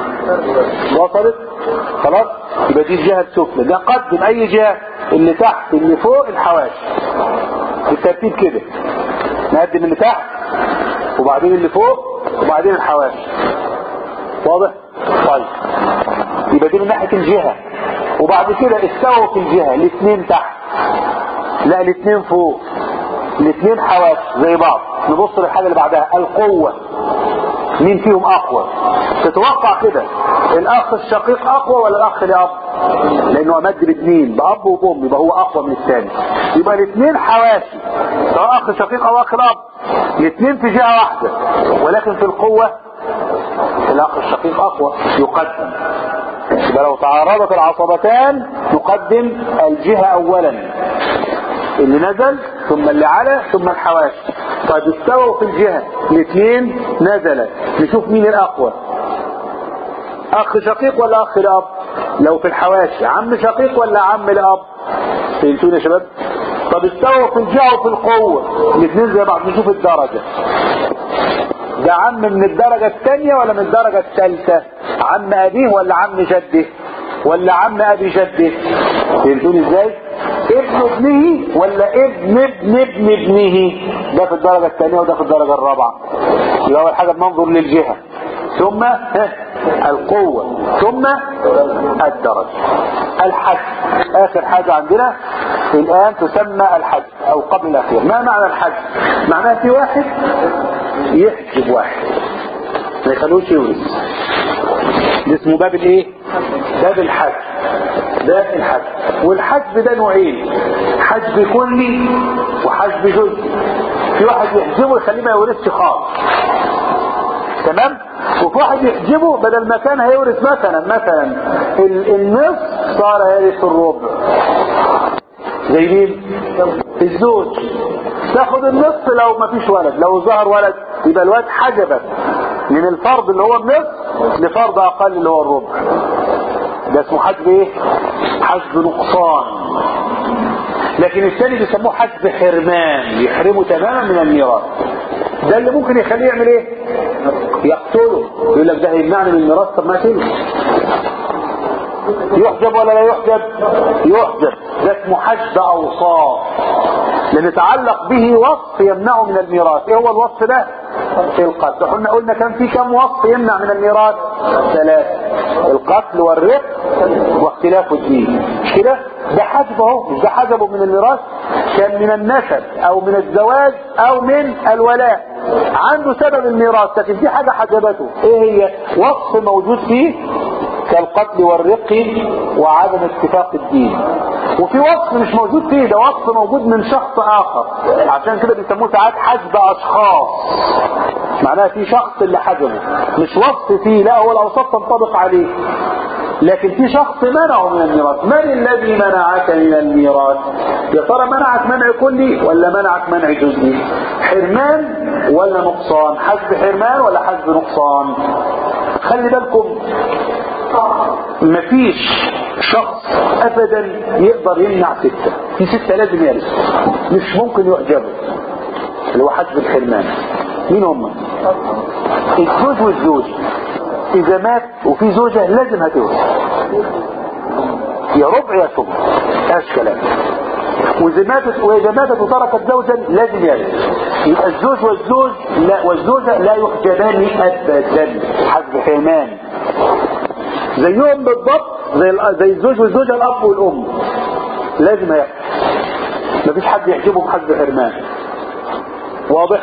وصلت خلاص يبقى دي الجهه السفلى ده قدم اي جهه اللي تحت اللي فوق الحواشي بالترتيب كده نقدم اللي تحت وبعدين اللي فوق وبعدين الحواشي واضح طيب يبقى دي من ناحيه الجهه وبعد كده استووا في الجهه الاثنين تحت لا الاثنين فوق الاثنين حواشي زي بعض نبص للحاجه اللي بعدها القوه مين فيهم اقوى تتوقع كده الاخ الشقيق اقوى ولا الاخ الاب لانه امد باثنين باب وبام يبقى هو اقوى من الثاني يبقى الاثنين حواشي سواء اخ شقيق او اخ الاب الاثنين في جهه واحده ولكن في القوه الاخ الشقيق اقوى يقدم يبقى لو تعارضت العصبتان نقدم الجهه اولا اللي نزل ثم اللي على ثم الحواشي طيب استووا في الجهة الاثنين نزل نشوف مين الاقوى اخ شقيق ولا اخ الاب لو في الحواشي عم شقيق ولا عم الاب فهمتوني يا شباب طب استووا في الجهة وفي القوة الاثنين زي بعض نشوف الدرجة ده عم من الدرجة الثانية ولا من الدرجة الثالثة عم ابيه ولا عم جده ولا عم ابي جده فهمتوني ازاي ابن ابنه ولا ابن ابن ابن ابنه ده في الدرجة الثانية وده في الدرجة الرابعة يبقى أول حاجة بننظر للجهة ثم القوة ثم الدرجة الحد آخر حاجة عندنا الآن تسمى الحد أو قبل الأخير ما معنى الحد معناه في واحد يحجب واحد ما يخلوش يورث ده اسمه باب الايه باب الحد ده الحد والحجب ده نوعين حجب كلي وحجب جزئي في واحد يحجبه يخليه ما يورثش خالص تمام وفي واحد يحجبه بدل ما كان هيورث مثلا مثلا ال- النصف صار يرث الربع زي مين الزوج تاخد النصف لو ما فيش ولد لو ظهر ولد يبقى الواد حجبك من الفرض اللي هو النصف لفرض اقل اللي هو الربع ده اسمه حجب ايه حجب نقصان لكن الثاني بيسموه حجب حرمان يحرمه تماما من الميراث ده اللي ممكن يخليه يعمل ايه يقتله يقول لك ده هيمنعني من الميراث طب ما تلو يحجب ولا لا يحجب يحجب ده اسمه حجب اوصاف لان يتعلق به وصف يمنعه من الميراث ايه هو الوصف ده في القتل قلنا قلنا كان في كم وصف يمنع من الميراث ثلاثة القتل والرق واختلاف الدين مش كده ده حجب اهو مش ده حجبه من الميراث كان من النسب او من الزواج او من الولاء عنده سبب الميراث لكن في حاجة حجبته ايه هي وصف موجود فيه كالقتل والرق وعدم اتفاق الدين وفي وصف مش موجود فيه ده وصف موجود من شخص اخر عشان كده بيسموه ساعات حجب اشخاص معناها في شخص اللي حجبه مش وصف فيه لا هو الاوصاف تنطبق عليه لكن في شخص منعه من الميراث من الذي منعك من الميراث يا ترى منعك منع كلي ولا منعك منع جزئي حرمان ولا نقصان حجب حرمان ولا حجب نقصان خلي بالكم مفيش شخص ابدا يقدر يمنع ستة في ستة لازم يرث مش ممكن يعجبوا اللي هو حجب الحرمان مين هم الزوج والزوج اذا مات وفي زوجة لازم هتورث يا ربع يا ثمن مفيهاش كلام واذا ماتت واذا ماتت وتركت زوجا لازم يرث يبقى الزوج والزوج لا والزوجة لا يحجبان ابدا حجب حرمان زيهم بالضبط زي ال- زي الزوج والزوجة الاب والام لازم هيحصل مفيش حد يحجبه بحجب حرمان واضح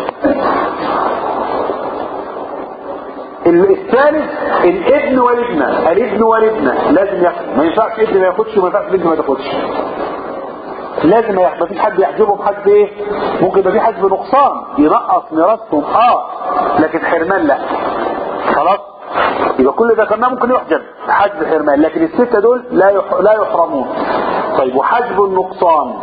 ال- الثالث الابن والابنة الابن والابنة لازم ياخد ما ينفعش ابن ما ياخدش وما ينفعش بنت ما تاخدش لازم ياخد مفيش حد يحجبه بحجب ايه ممكن يبقى في حجب نقصان ينقص ميراثهم اه لكن حرمان لا خلاص يبقى كل ده كمان ممكن يحجب حجب حرمان لكن الستة دول لا يح... لا يحرمون طيب وحجب النقصان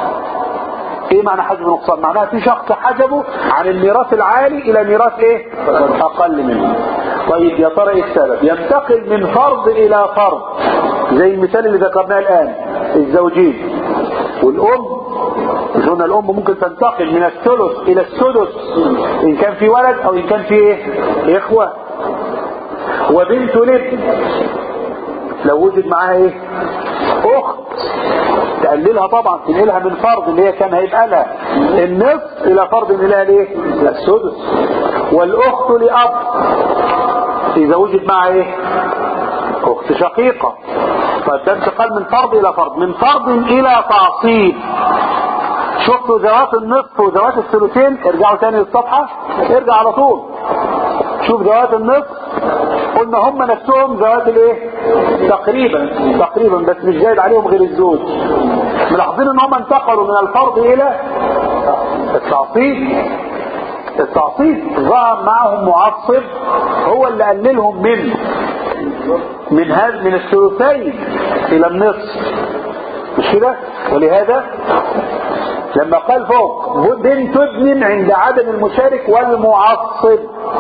ايه معنى حجب النقصان معناها في شخص حجبه عن الميراث العالي الى ميراث ايه اقل منه طيب يا ترى ايه السبب ينتقل من فرض الى فرض زي المثال اللي ذكرناه الان الزوجين والام مش قلنا الام ممكن تنتقل من الثلث الى السدس ان كان في ولد او ان كان في ايه اخوه وبنت الابن لو وجد معاها ايه اخت تقللها طبعا تنقلها من فرض اللي هي كان هيبقى لها النصف الى فرض ان لها الايه السدس والاخت لاب اذا وجد معها ايه اخت شقيقة طيب ده انتقال من فرض الى فرض من فرض الى تعصيب شفتوا ذوات النصف وذوات الثلثين ارجعوا تاني للصفحة ارجع على طول شوف ذوات النصف قلنا هم نفسهم ذوات الايه تقريبا تقريبا بس مش زايد عليهم غير الزوج ملاحظين ان هم انتقلوا من الفرض الى التعصيب التعصيب ظهر معهم معصب هو اللي قللهم من من هذا من الثلثين الى النصف مش كده ولهذا لما قال فوق بنت ابن عند عدم المشارك والمعصب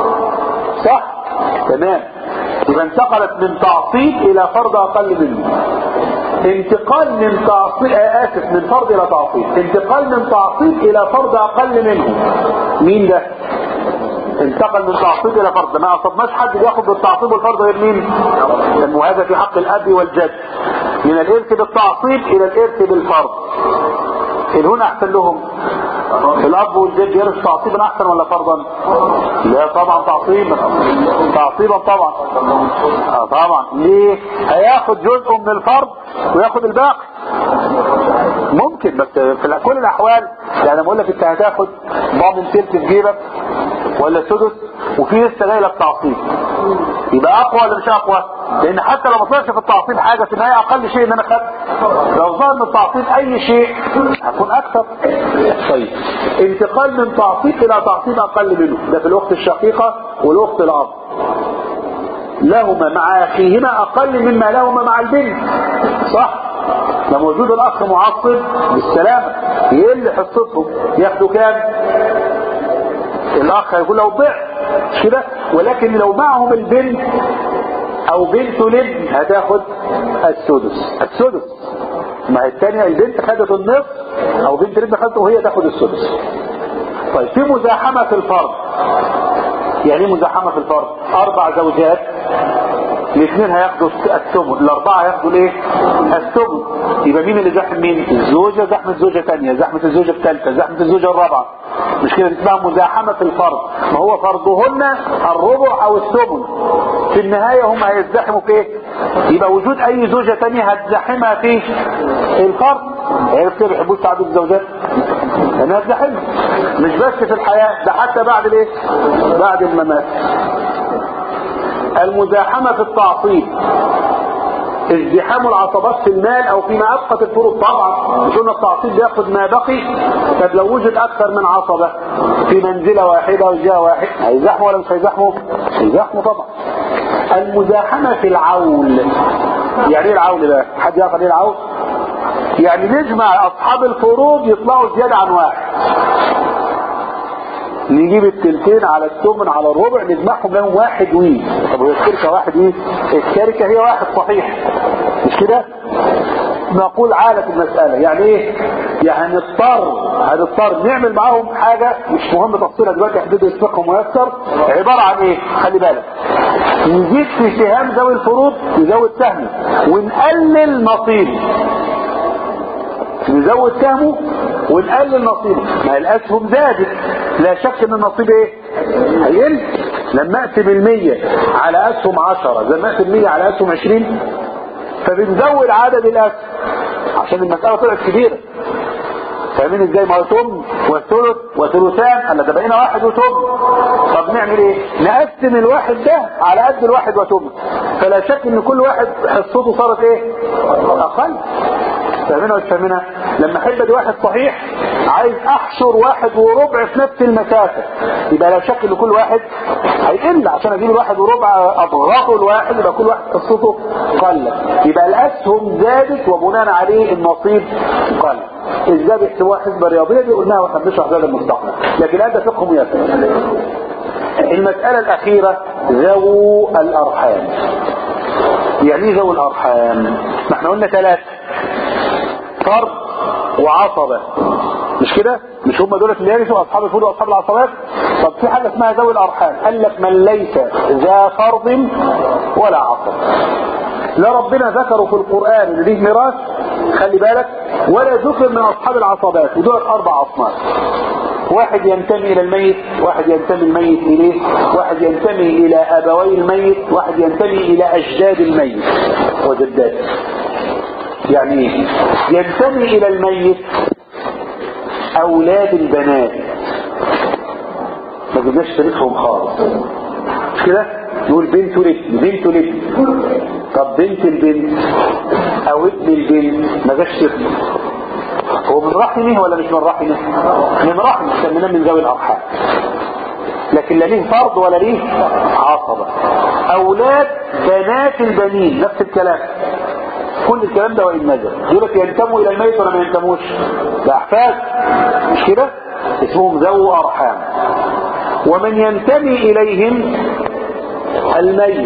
صح تمام يبقى انتقلت من تعصيب الى فرض اقل منه انتقال من تعصيب آه اسف من فرض الى تعصيب انتقال من تعصيب الى فرض اقل منه مين ده انتقل من تعصيب الى فرض ما اصبناش حد بياخد بالتعصيب والفرض غير مين وهذا في حق الاب والجد من الارث بالتعصيب الى الارث بالفرض هنا احسن لهم الاب والجد يرث تعصيبا احسن ولا فرضا لا طبعا تعصيبا تعصيبا طبعا آه طبعا ليه هياخد جزء من الفرض وياخد الباقي ممكن بس في كل الاحوال يعني بقول لك انت هتاخد ضامن تلت في جيبك ولا سدس وفي لسه جاي لك تعصيب يبقى اقوى ولا مش اقوى لان حتى لو ما طلعش في التعصيب حاجه في النهايه اقل شيء ان انا خدت لو ظهر من التعصيب اي شيء هكون اكثر طيب انتقال من تعصيب الى تعصيب اقل منه ده في الاخت الشقيقه والاخت الاب لهما مع اخيهما اقل مما لهما مع البنت صح ده موجود الاخ معصب بالسلامه يقل حصتهم ياخدوا كام الاخ هيقول له ضعف مش كده ولكن لو معهم البنت او بنت الابن هتاخد السدس السدس ما هي الثانيه البنت خدت النصف او بنت الابن خدته وهي تاخد السدس طيب في مزاحمه في الفرض يعني ايه مزاحمه في الفرض اربع زوجات الاثنين هياخدوا الثمن الاربعه هياخدوا الايه الثمن يبقى مين اللي زحم مين الزوجه زحمه زوجه ثانيه زحمه الزوجه الثالثه زحمه الزوجه الرابعه مش كده اسمها مزاحمه في الفرض ما هو فرضهن الربع او الثمن في النهايه هم هيزدحموا في ايه يبقى وجود اي زوجه ثانيه هتزحمها في الفرض عرفت ليه بيحبوش تعدد الزوجات انا هتزحمها مش بس في الحياه ده حتى بعد الايه بعد الممات المزاحمة في التعصيب ازدحام العصبات في المال او فيما ابقت الفروض طبعا مش قلنا التعصيب بياخد ما بقي طب لو وجد اكثر من عصبة في منزلة واحدة وجهة واحد هيزحموا ولا مش هيزحموا هيزحموا طبعا المزاحمة في العول يعني ايه العول بقى حد يعرف ايه العول يعني نجمع اصحاب الفروض يطلعوا زيادة عن واحد نجيب التلتين على الثمن على الربع نجمعهم لهم واحد وي طب هي الشركة واحد ايه الشركة هي واحد صحيح مش كده نقول عالة المسألة يعني ايه يعني نضطر هنضطر نعمل معاهم حاجة مش مهم تفصيلها دلوقتي حدود الفقه ميسر عبارة عن ايه خلي بالك نزيد في سهام ذوي الفروض نزود سهمه ونقلل نصيبه نزود سهمه ونقلل نصيبه ما الاسهم زادت لا شك ان النصيب ايه هيقل لما اقسم المية على اسهم عشرة زي ما اقسم المية على اسهم عشرين فبنزود عدد الاسهم عشان المسألة طلعت كبيرة فاهمين ازاي ما هو ثم والثلث وثلثان الا ده بقينا واحد وثم طب نعمل ايه نقسم الواحد ده على قد الواحد وثم فلا شك ان كل واحد حصته صارت ايه اقل فاهمينها ولا فاهمينها لما احب ادي واحد صحيح عايز احشر واحد وربع في نفس المسافة يبقى لا شك ان كل واحد هيقل عشان اجيب الواحد وربع اضغطه الواحد يبقى كل واحد قصته قل يبقى الاسهم زادت وبناء عليه النصيب قل ازاي بيحسبوها حسبة رياضية دي قلناها واحنا بنشرح ده المستقبل لكن هذا فقه ميسر المسألة الأخيرة ذو الأرحام يعني ايه ذو الأرحام ما احنا قلنا ثلاثة فرد وعصبة مش كده مش هم دول اللي يرثوا اصحاب الفروض واصحاب العصبات طب في حاجه اسمها ذوي الارحام قال لك من ليس ذا فرض ولا عصب لا ربنا ذكروا في القران ان ليه ميراث خلي بالك ولا ذكر من اصحاب العصبات ودول اربع اصناف واحد ينتمي الى الميت واحد ينتمي الميت اليه واحد ينتمي الى ابوي الميت واحد ينتمي الى اجداد الميت وجداته يعني ايه ينتمي الى الميت اولاد البنات ما جبناش تاريخهم خالص مش كده يقول بنت الابن بنت الابن طب بنت البنت او ابن البنت ما جاش تخدم هو من رحمه ولا مش من رحمه من رحمه سميناه من ذوي الارحام لكن لا ليه فرض ولا ليه عصبة اولاد بنات البنين نفس الكلام كل الكلام ده وإن نزل يقول لك ينتموا إلى الميت ولا ما ينتموش ده أحفاد مش كده اسمهم ذو أرحام ومن ينتمي إليهم الميت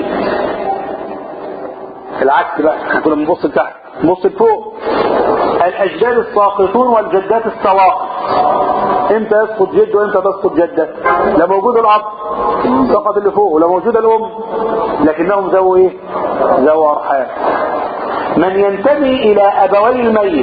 العكس بقى احنا كنا بنبص لتحت نبص لفوق الأجداد الساقطون والجدات السواقط امتى يسقط جد وامتى تسقط جدة لا موجود الأب سقط اللي فوق ولا موجود الأم لكنهم ذو ايه ذو أرحام من ينتمي إلى أبوي الميت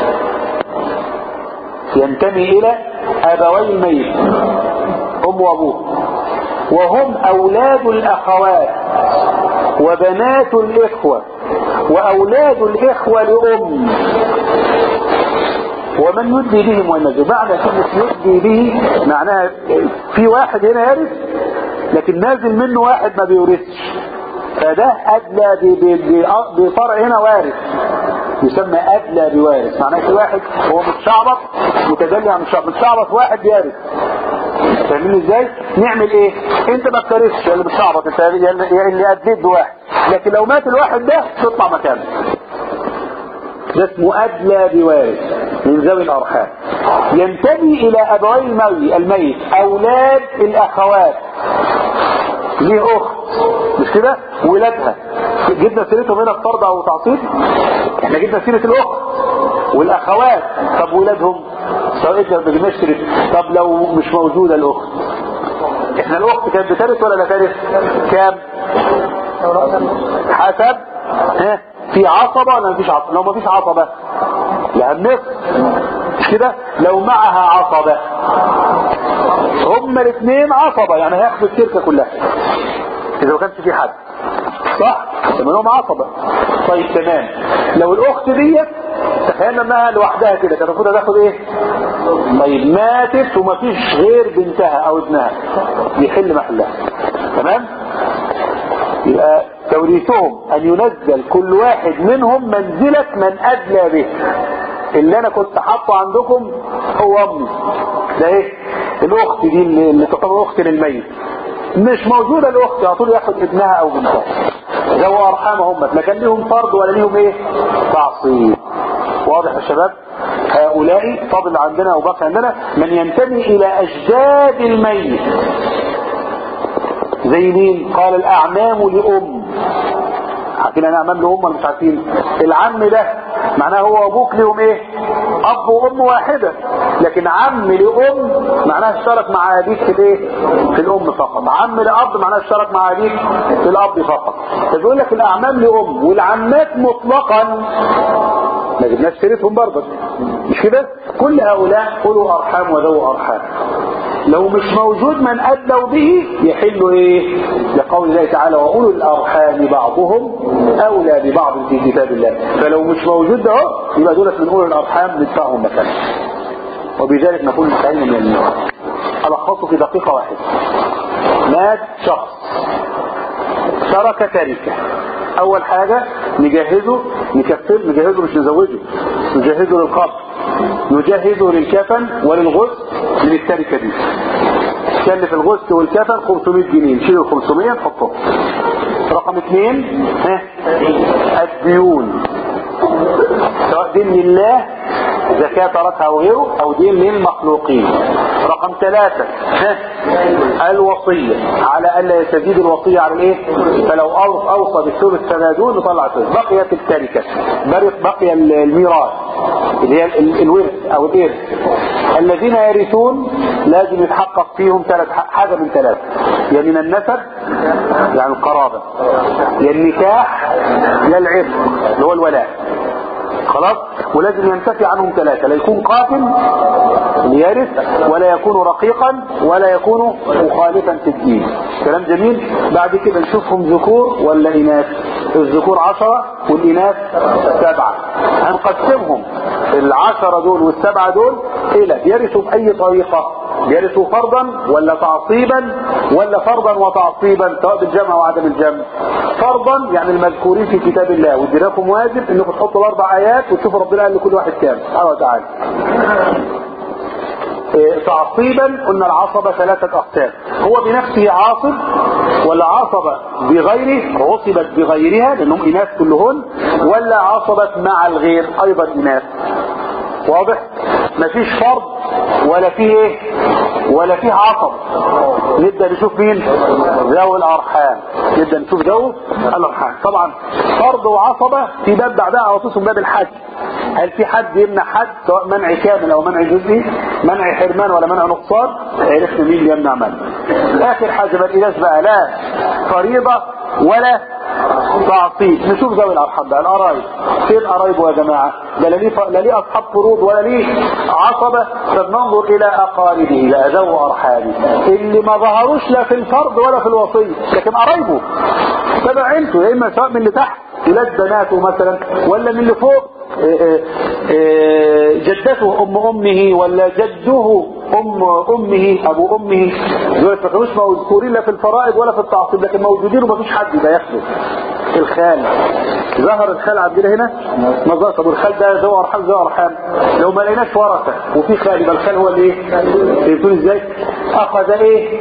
ينتمي إلى أبوي الميت أم وأبوه وهم أولاد الأخوات وبنات الإخوة وأولاد الإخوة لأم ومن يدي بهم وينزل معنى كلمة يدي به معناها في واحد هنا يرث لكن نازل منه واحد ما بيورثش فده أدلى ب- ب- ب- بفرع هنا وارث يسمى أدلى بوارث معناه في واحد هو متشعبط متدلي عن متشعبط متشعبط واحد بيرث فاهمين ازاي نعمل ايه انت ما بترثش يا اللي متشعبط انت يا اللي يا اللي اديت بواحد لكن لو مات الواحد ده تطلع مكانه ده اسمه أدلى بوارث من ذوي الأرحام ينتمي إلى أبوي الميت الميت أولاد الأخوات ليه أخت مش كده ولادها جبنا سيرتهم هنا في فرض أو تعصيب احنا جبنا سيرة الأخت والأخوات طب ولادهم سواء احنا ما جبناش سيرة طب لو مش موجودة الأخت احنا الأخت كانت بترث ولا لا ترث كام حسب ها في عصبة ولا مفيش عصبة لو مفيش عصبة لها النصف مش كده لو معها عصبة هما الاثنين عصبة يعني هياخدوا الشركة كلها اذا ما كانش في حد صح لهم عصبة طيب تمام لو الاخت ديت تخيلنا انها لوحدها كده كانت المفروض تاخد ايه طيب ماتت ومفيش غير بنتها او ابنها يحل محلها تمام يبقى توريثهم ان ينزل كل واحد منهم منزلة من ادلى به اللي انا كنت حاطه عندكم هو امي ده ايه الاخت دي اللي اللي تعتبر اخت للميت مش موجودة الاخت على طول ياخد ابنها او بنتها ذو ارحامهم لا كان ليهم فرض ولا ليهم ايه تعصيب واضح يا شباب هؤلاء فضل عندنا وبقى عندنا من ينتمي الى اجداد الميت زي مين قال الاعمام لام عارفين انا اعمام لام ولا مش عارفين العم ده معناه هو وابوك ليهم ايه اب وام واحده لكن عم لام معناه اشترك مع ابيك في الايه في الام فقط عم لاب معناه اشترك مع ابيك في الاب فقط فبيقول لك الاعمام لام والعمات مطلقا ما جبناش سيرتهم برضه مش كده كل هؤلاء اولو ارحام وذو ارحام لو مش موجود من أدلوا به يحل إيه لقول الله تعالى وأولو الأرحام بعضهم أولى ببعض في كتاب الله فلو مش موجود ده يبقى دولت من أولو الأرحام ندفعهم مكانه وبذلك نكون انتهينا من الميراث ألخصه في دقيقة واحدة مات شخص ترك تركة أول حاجة نجهزه نكفل نجهزه مش نزوجه نجهزه للقبر نجهزه للكفن وللغسل من التركة دي كلف الغسل والكفن 500 جنيه نشيل ال 500 نحطهم رقم اثنين ها الديون سواء دين لله زكاة تركها او غيره او دين للمخلوقين رقم ثلاثة ها الوصية على الا يستزيد الوصية على الايه فلو أو- اوصى بالثلث فما دون نطلع ثلث بقيت التركة بقي- بقي الميراث اللي هي ال- الورث او الارث الذين يرثون لازم يتحقق فيهم ثلاث حاجة من ثلاثة يا من النسب يعني القرابة يا النكاح يا العتق اللي هو الولاء خلاص ولازم ينتفي عنهم ثلاثة لا يكون قاتل ليرث ولا يكون رقيقا ولا يكون مخالفا في الدين كلام جميل بعد كده نشوفهم ذكور ولا إناث الذكور عشرة والإناث سبعة هنقسمهم العشرة دول والسبعة دول إلى يرثوا بأي طريقة يرثوا فرضا ولا تعصيبا ولا فرضا وتعصيبا سواء بالجمع او عدم الجمع فرضا يعني المذكورين في كتاب الله ودي لكم واجب انكم تحطوا الاربع ايات وتشوفوا ربنا قال لكل واحد كام سبحانه وتعالى إيه، تعصيبا قلنا العصبة ثلاثة أقسام هو بنفسه عاصب ولا عصبة بغيره عصبت بغيرها لأنهم إناث كلهن ولا عصبت مع الغير أيضا إناث واضح مفيش فرض ولا فيه ايه ولا فيه عصب نبدأ نشوف مين ذوي الأرحام نبدأ نشوف ذوي الأرحام طبعا فرض وعصبة في باب بعدها على طول اسمه باب الحج هل في حد يمنع حد سواء منع كامل او منع جزئي منع حرمان ولا منع نقصان عرفنا مين اللي يمنع من اخر حاجه بقى الناس بقى لا فريضه ولا تعصيب نشوف ذوي الارحام بقى القرايب فين قرايبه يا جماعه ده لا ليه ف- لا ليه اصحاب فروض ولا ليه عصبه فبننظر الى اقاربه الى ذوي ارحامه اللي ما ظهروش لا في الفرض ولا في الوصيه لكن قرايبه تبع عيلته يا اما سواء من اللي تحت ولاد بناته مثلا ولا من اللي فوق آه، آه، جدته ام امه ولا جده ام امه ابو امه دول ما كانوش مذكورين لا في الفرائض ولا في التعصيب لكن موجودين ومفيش حد يبقى ياخده الخال ظهر الخال عندنا هنا ما ظهر طب الخال ده ذو ارحام ذو ارحام لو ما لقيناش ورثه وفي خال يبقى الخال هو اللي ايه فهمتوني ازاي اخذ ايه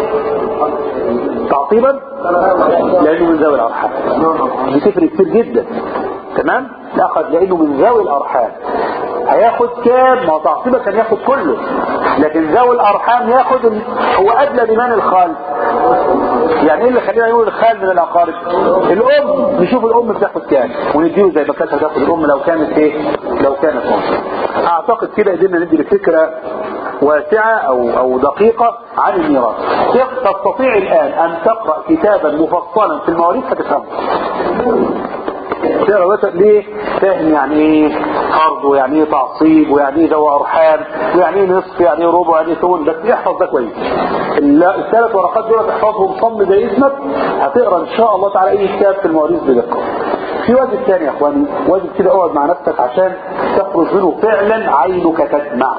تعصيبا لانه من ذوي الارحام دي تفرق كتير جدا تمام اخذ لانه من ذوي الارحام هياخد كام ما هو تعصيبا كان ياخد كله لكن ذوي الارحام ياخد ال... هو ادلى بمن الخال يعني ايه اللي خلينا نقول الخال من الاقارب الام نشوف الام بتاخد كام ونديله زي ما كانت هتاخد الام لو كانت ايه لو كانت ام اعتقد كده قدرنا ندي فكره واسعة او او دقيقة عن الميراث تستطيع الان ان تقرأ كتابا مفصلا في المواريث فتفهمه تقرا مثلا ليه فاهم يعني ايه فرض ويعني ايه تعصيب ويعني ايه ذوي ارحام ويعني ايه نصف يعني ايه ربع يعني ايه ثمن بس احفظ ده كويس الثلاث ورقات دول تحفظهم صم زي اسمك هتقرا ان شاء الله تعالى اي كتاب في المواريث بدقه في واجب ثاني يا اخواني واجب كده اقعد مع نفسك عشان تخرج منه فعلا عينك تدمع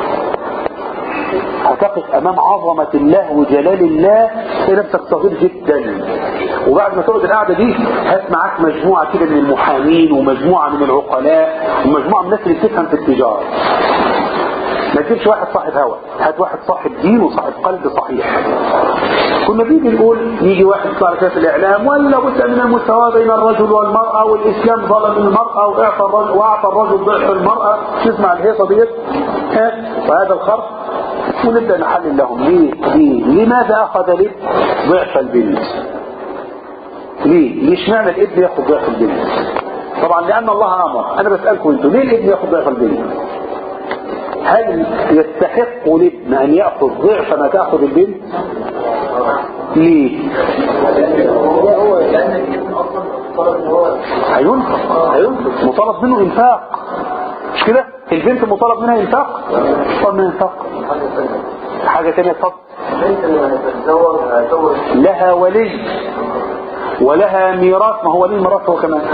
هتقف امام عظمة الله وجلال الله تلاقي نفسك صغير جدا وبعد ما تقعد القعدة دي هات معاك مجموعة كده من المحامين ومجموعة من العقلاء ومجموعة من الناس اللي بتفهم في التجارة ما تجيبش واحد صاحب هوى هات واحد صاحب دين وصاحب قلب صحيح كنا بيجي نقول يجي واحد يطلع كده في الاعلام ولا بد من المساواه بين الرجل والمراه والاسلام ظلم المراه واعطى الرجل واعطى الرجل ضعف المراه تسمع الهيصه ديت ها وهذا الخرف ونبدا نحلل لهم ليه ليه لماذا اخذ الابن ضعف البنت ليه ليش معنى الابن ياخذ ضعف البنت طبعا لان الله امر انا بسالكم انتوا ليه الابن ياخذ ضعف البنت هل يستحق الابن ان ياخذ ضعف ما تاخذ البنت ليه هينفق هينفق مطالب منه انفاق مش كده البنت مطالب منها انفاق مطالب منها انفاق حاجة تانية اتفضل لها ولي ولها ميراث ما هو ولي الميراث هو كمان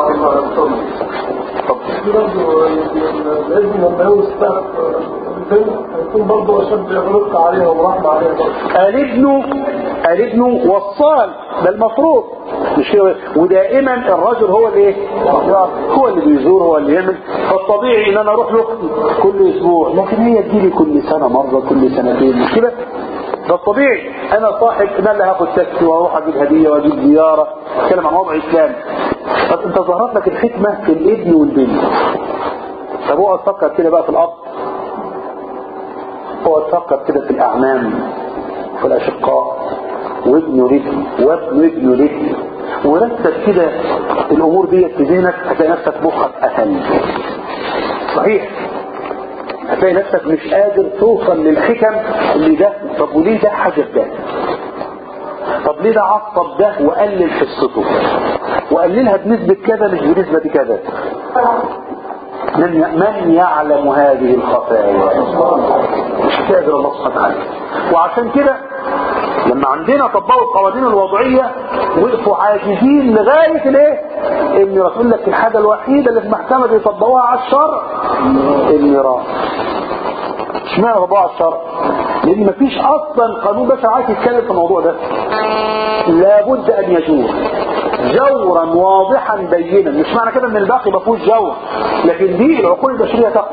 لازم لما يوسف يكون برضه اشد رفق عليها ورحمه عليها الابن الابن وصال ده المفروض مش كده ودائما الرجل هو اللي ايه هو اللي بيزور هو اللي يعمل فالطبيعي ان انا اروح لاختي كل اسبوع لكن هي تجيلي كل سنه مره كل سنتين مش كده ده الطبيعي انا صاحب انا اللي هاخد تاكسي واروح اجيب هديه واجيب زياره اتكلم عن وضع اسلامي طب انت ظهرت لك الحكمه في الابن والبنت طب اقعد فكر كده بقى في الاب اقعد فكر كده في الاعمام في الاشقاء وابن لك وابن ابن لك ورتب كده الامور دي في ذهنك هتلاقي نفسك مخك قفل صحيح هتلاقي نفسك مش قادر توصل للحكم اللي ده طب وليه ده حاجه ده طب ليه ده عصب ده وقلل حصته وقللها بنسبة كذا مش بنسبة كذا من من يعلم هذه الخفايا مش قادر الله سبحانه وتعالى وعشان كده لما عندنا طبقوا القوانين الوضعية وقفوا عاجزين لغاية الايه ان رسول لك الحاجة الوحيدة اللي في المحكمة بيطبقوها على الشرع الميراث اشمعنى طبقوها على الشرع لان مفيش اصلا قانون بشري عايز يتكلم في الموضوع ده لابد ان يجور جورا واضحا بينا مش معنى كده ان الباقي ما فيهوش جور لكن دي العقول البشريه تقف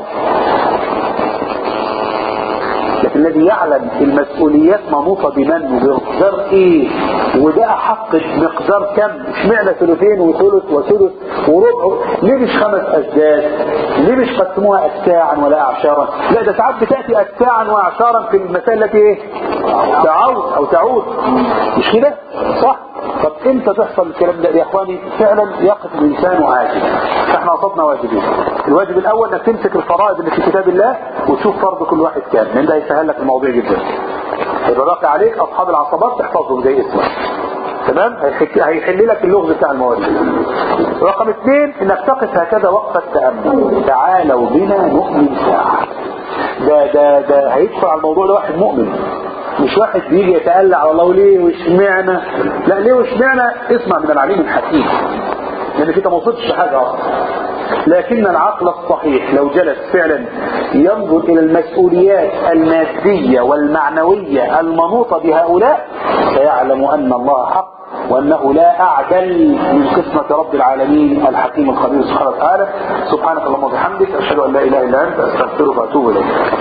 لكن الذي يعلم المسؤوليات منوطة بمن وبمقدار ايه وده احق مقدار كم اشمعنى ثلثين وثلث وثلث وربع ليه مش خمس اسداد ليه مش قسموها اتساعا ولا اعشارا لا ده ساعات بتاتي اتساعا واعشارا في المسائل التي ايه تعود او تعود مش كده صح طب امتى تحصل الكلام ده يا اخواني فعلا يقف الانسان عاجز فاحنا قصدنا واجبين الواجب الاول انك تمسك الفرائض اللي في كتاب الله وتشوف فرض كل واحد كام لان ده هيسهل لك الموضوع جدا يبقى باقي عليك اصحاب العصبات تحفظهم زي اسمك تمام هيحك- هيحل لك اللغز بتاع الموارد رقم اثنين انك تقف هكذا وقفة تأمل تعالوا بنا نؤمن ساعة ده ده ده هيدفع الموضوع ده واحد مؤمن مش واحد بيجي يتألع على الله وليه واشمعنى لا ليه واشمعنى اسمع من العليم الحكيم لان انت ما وصلتش لحاجه اصلا لكن العقل الصحيح لو جلس فعلا ينظر إلى المسؤوليات المادية والمعنوية المنوطة بهؤلاء سيعلم أن الله حق وأنه لا أعدل من قسمة رب العالمين الحكيم الخبير سبحانه وتعالى سبحانك اللهم وبحمدك أشهد أن لا إله إلا أنت أستغفرك وأتوب إليك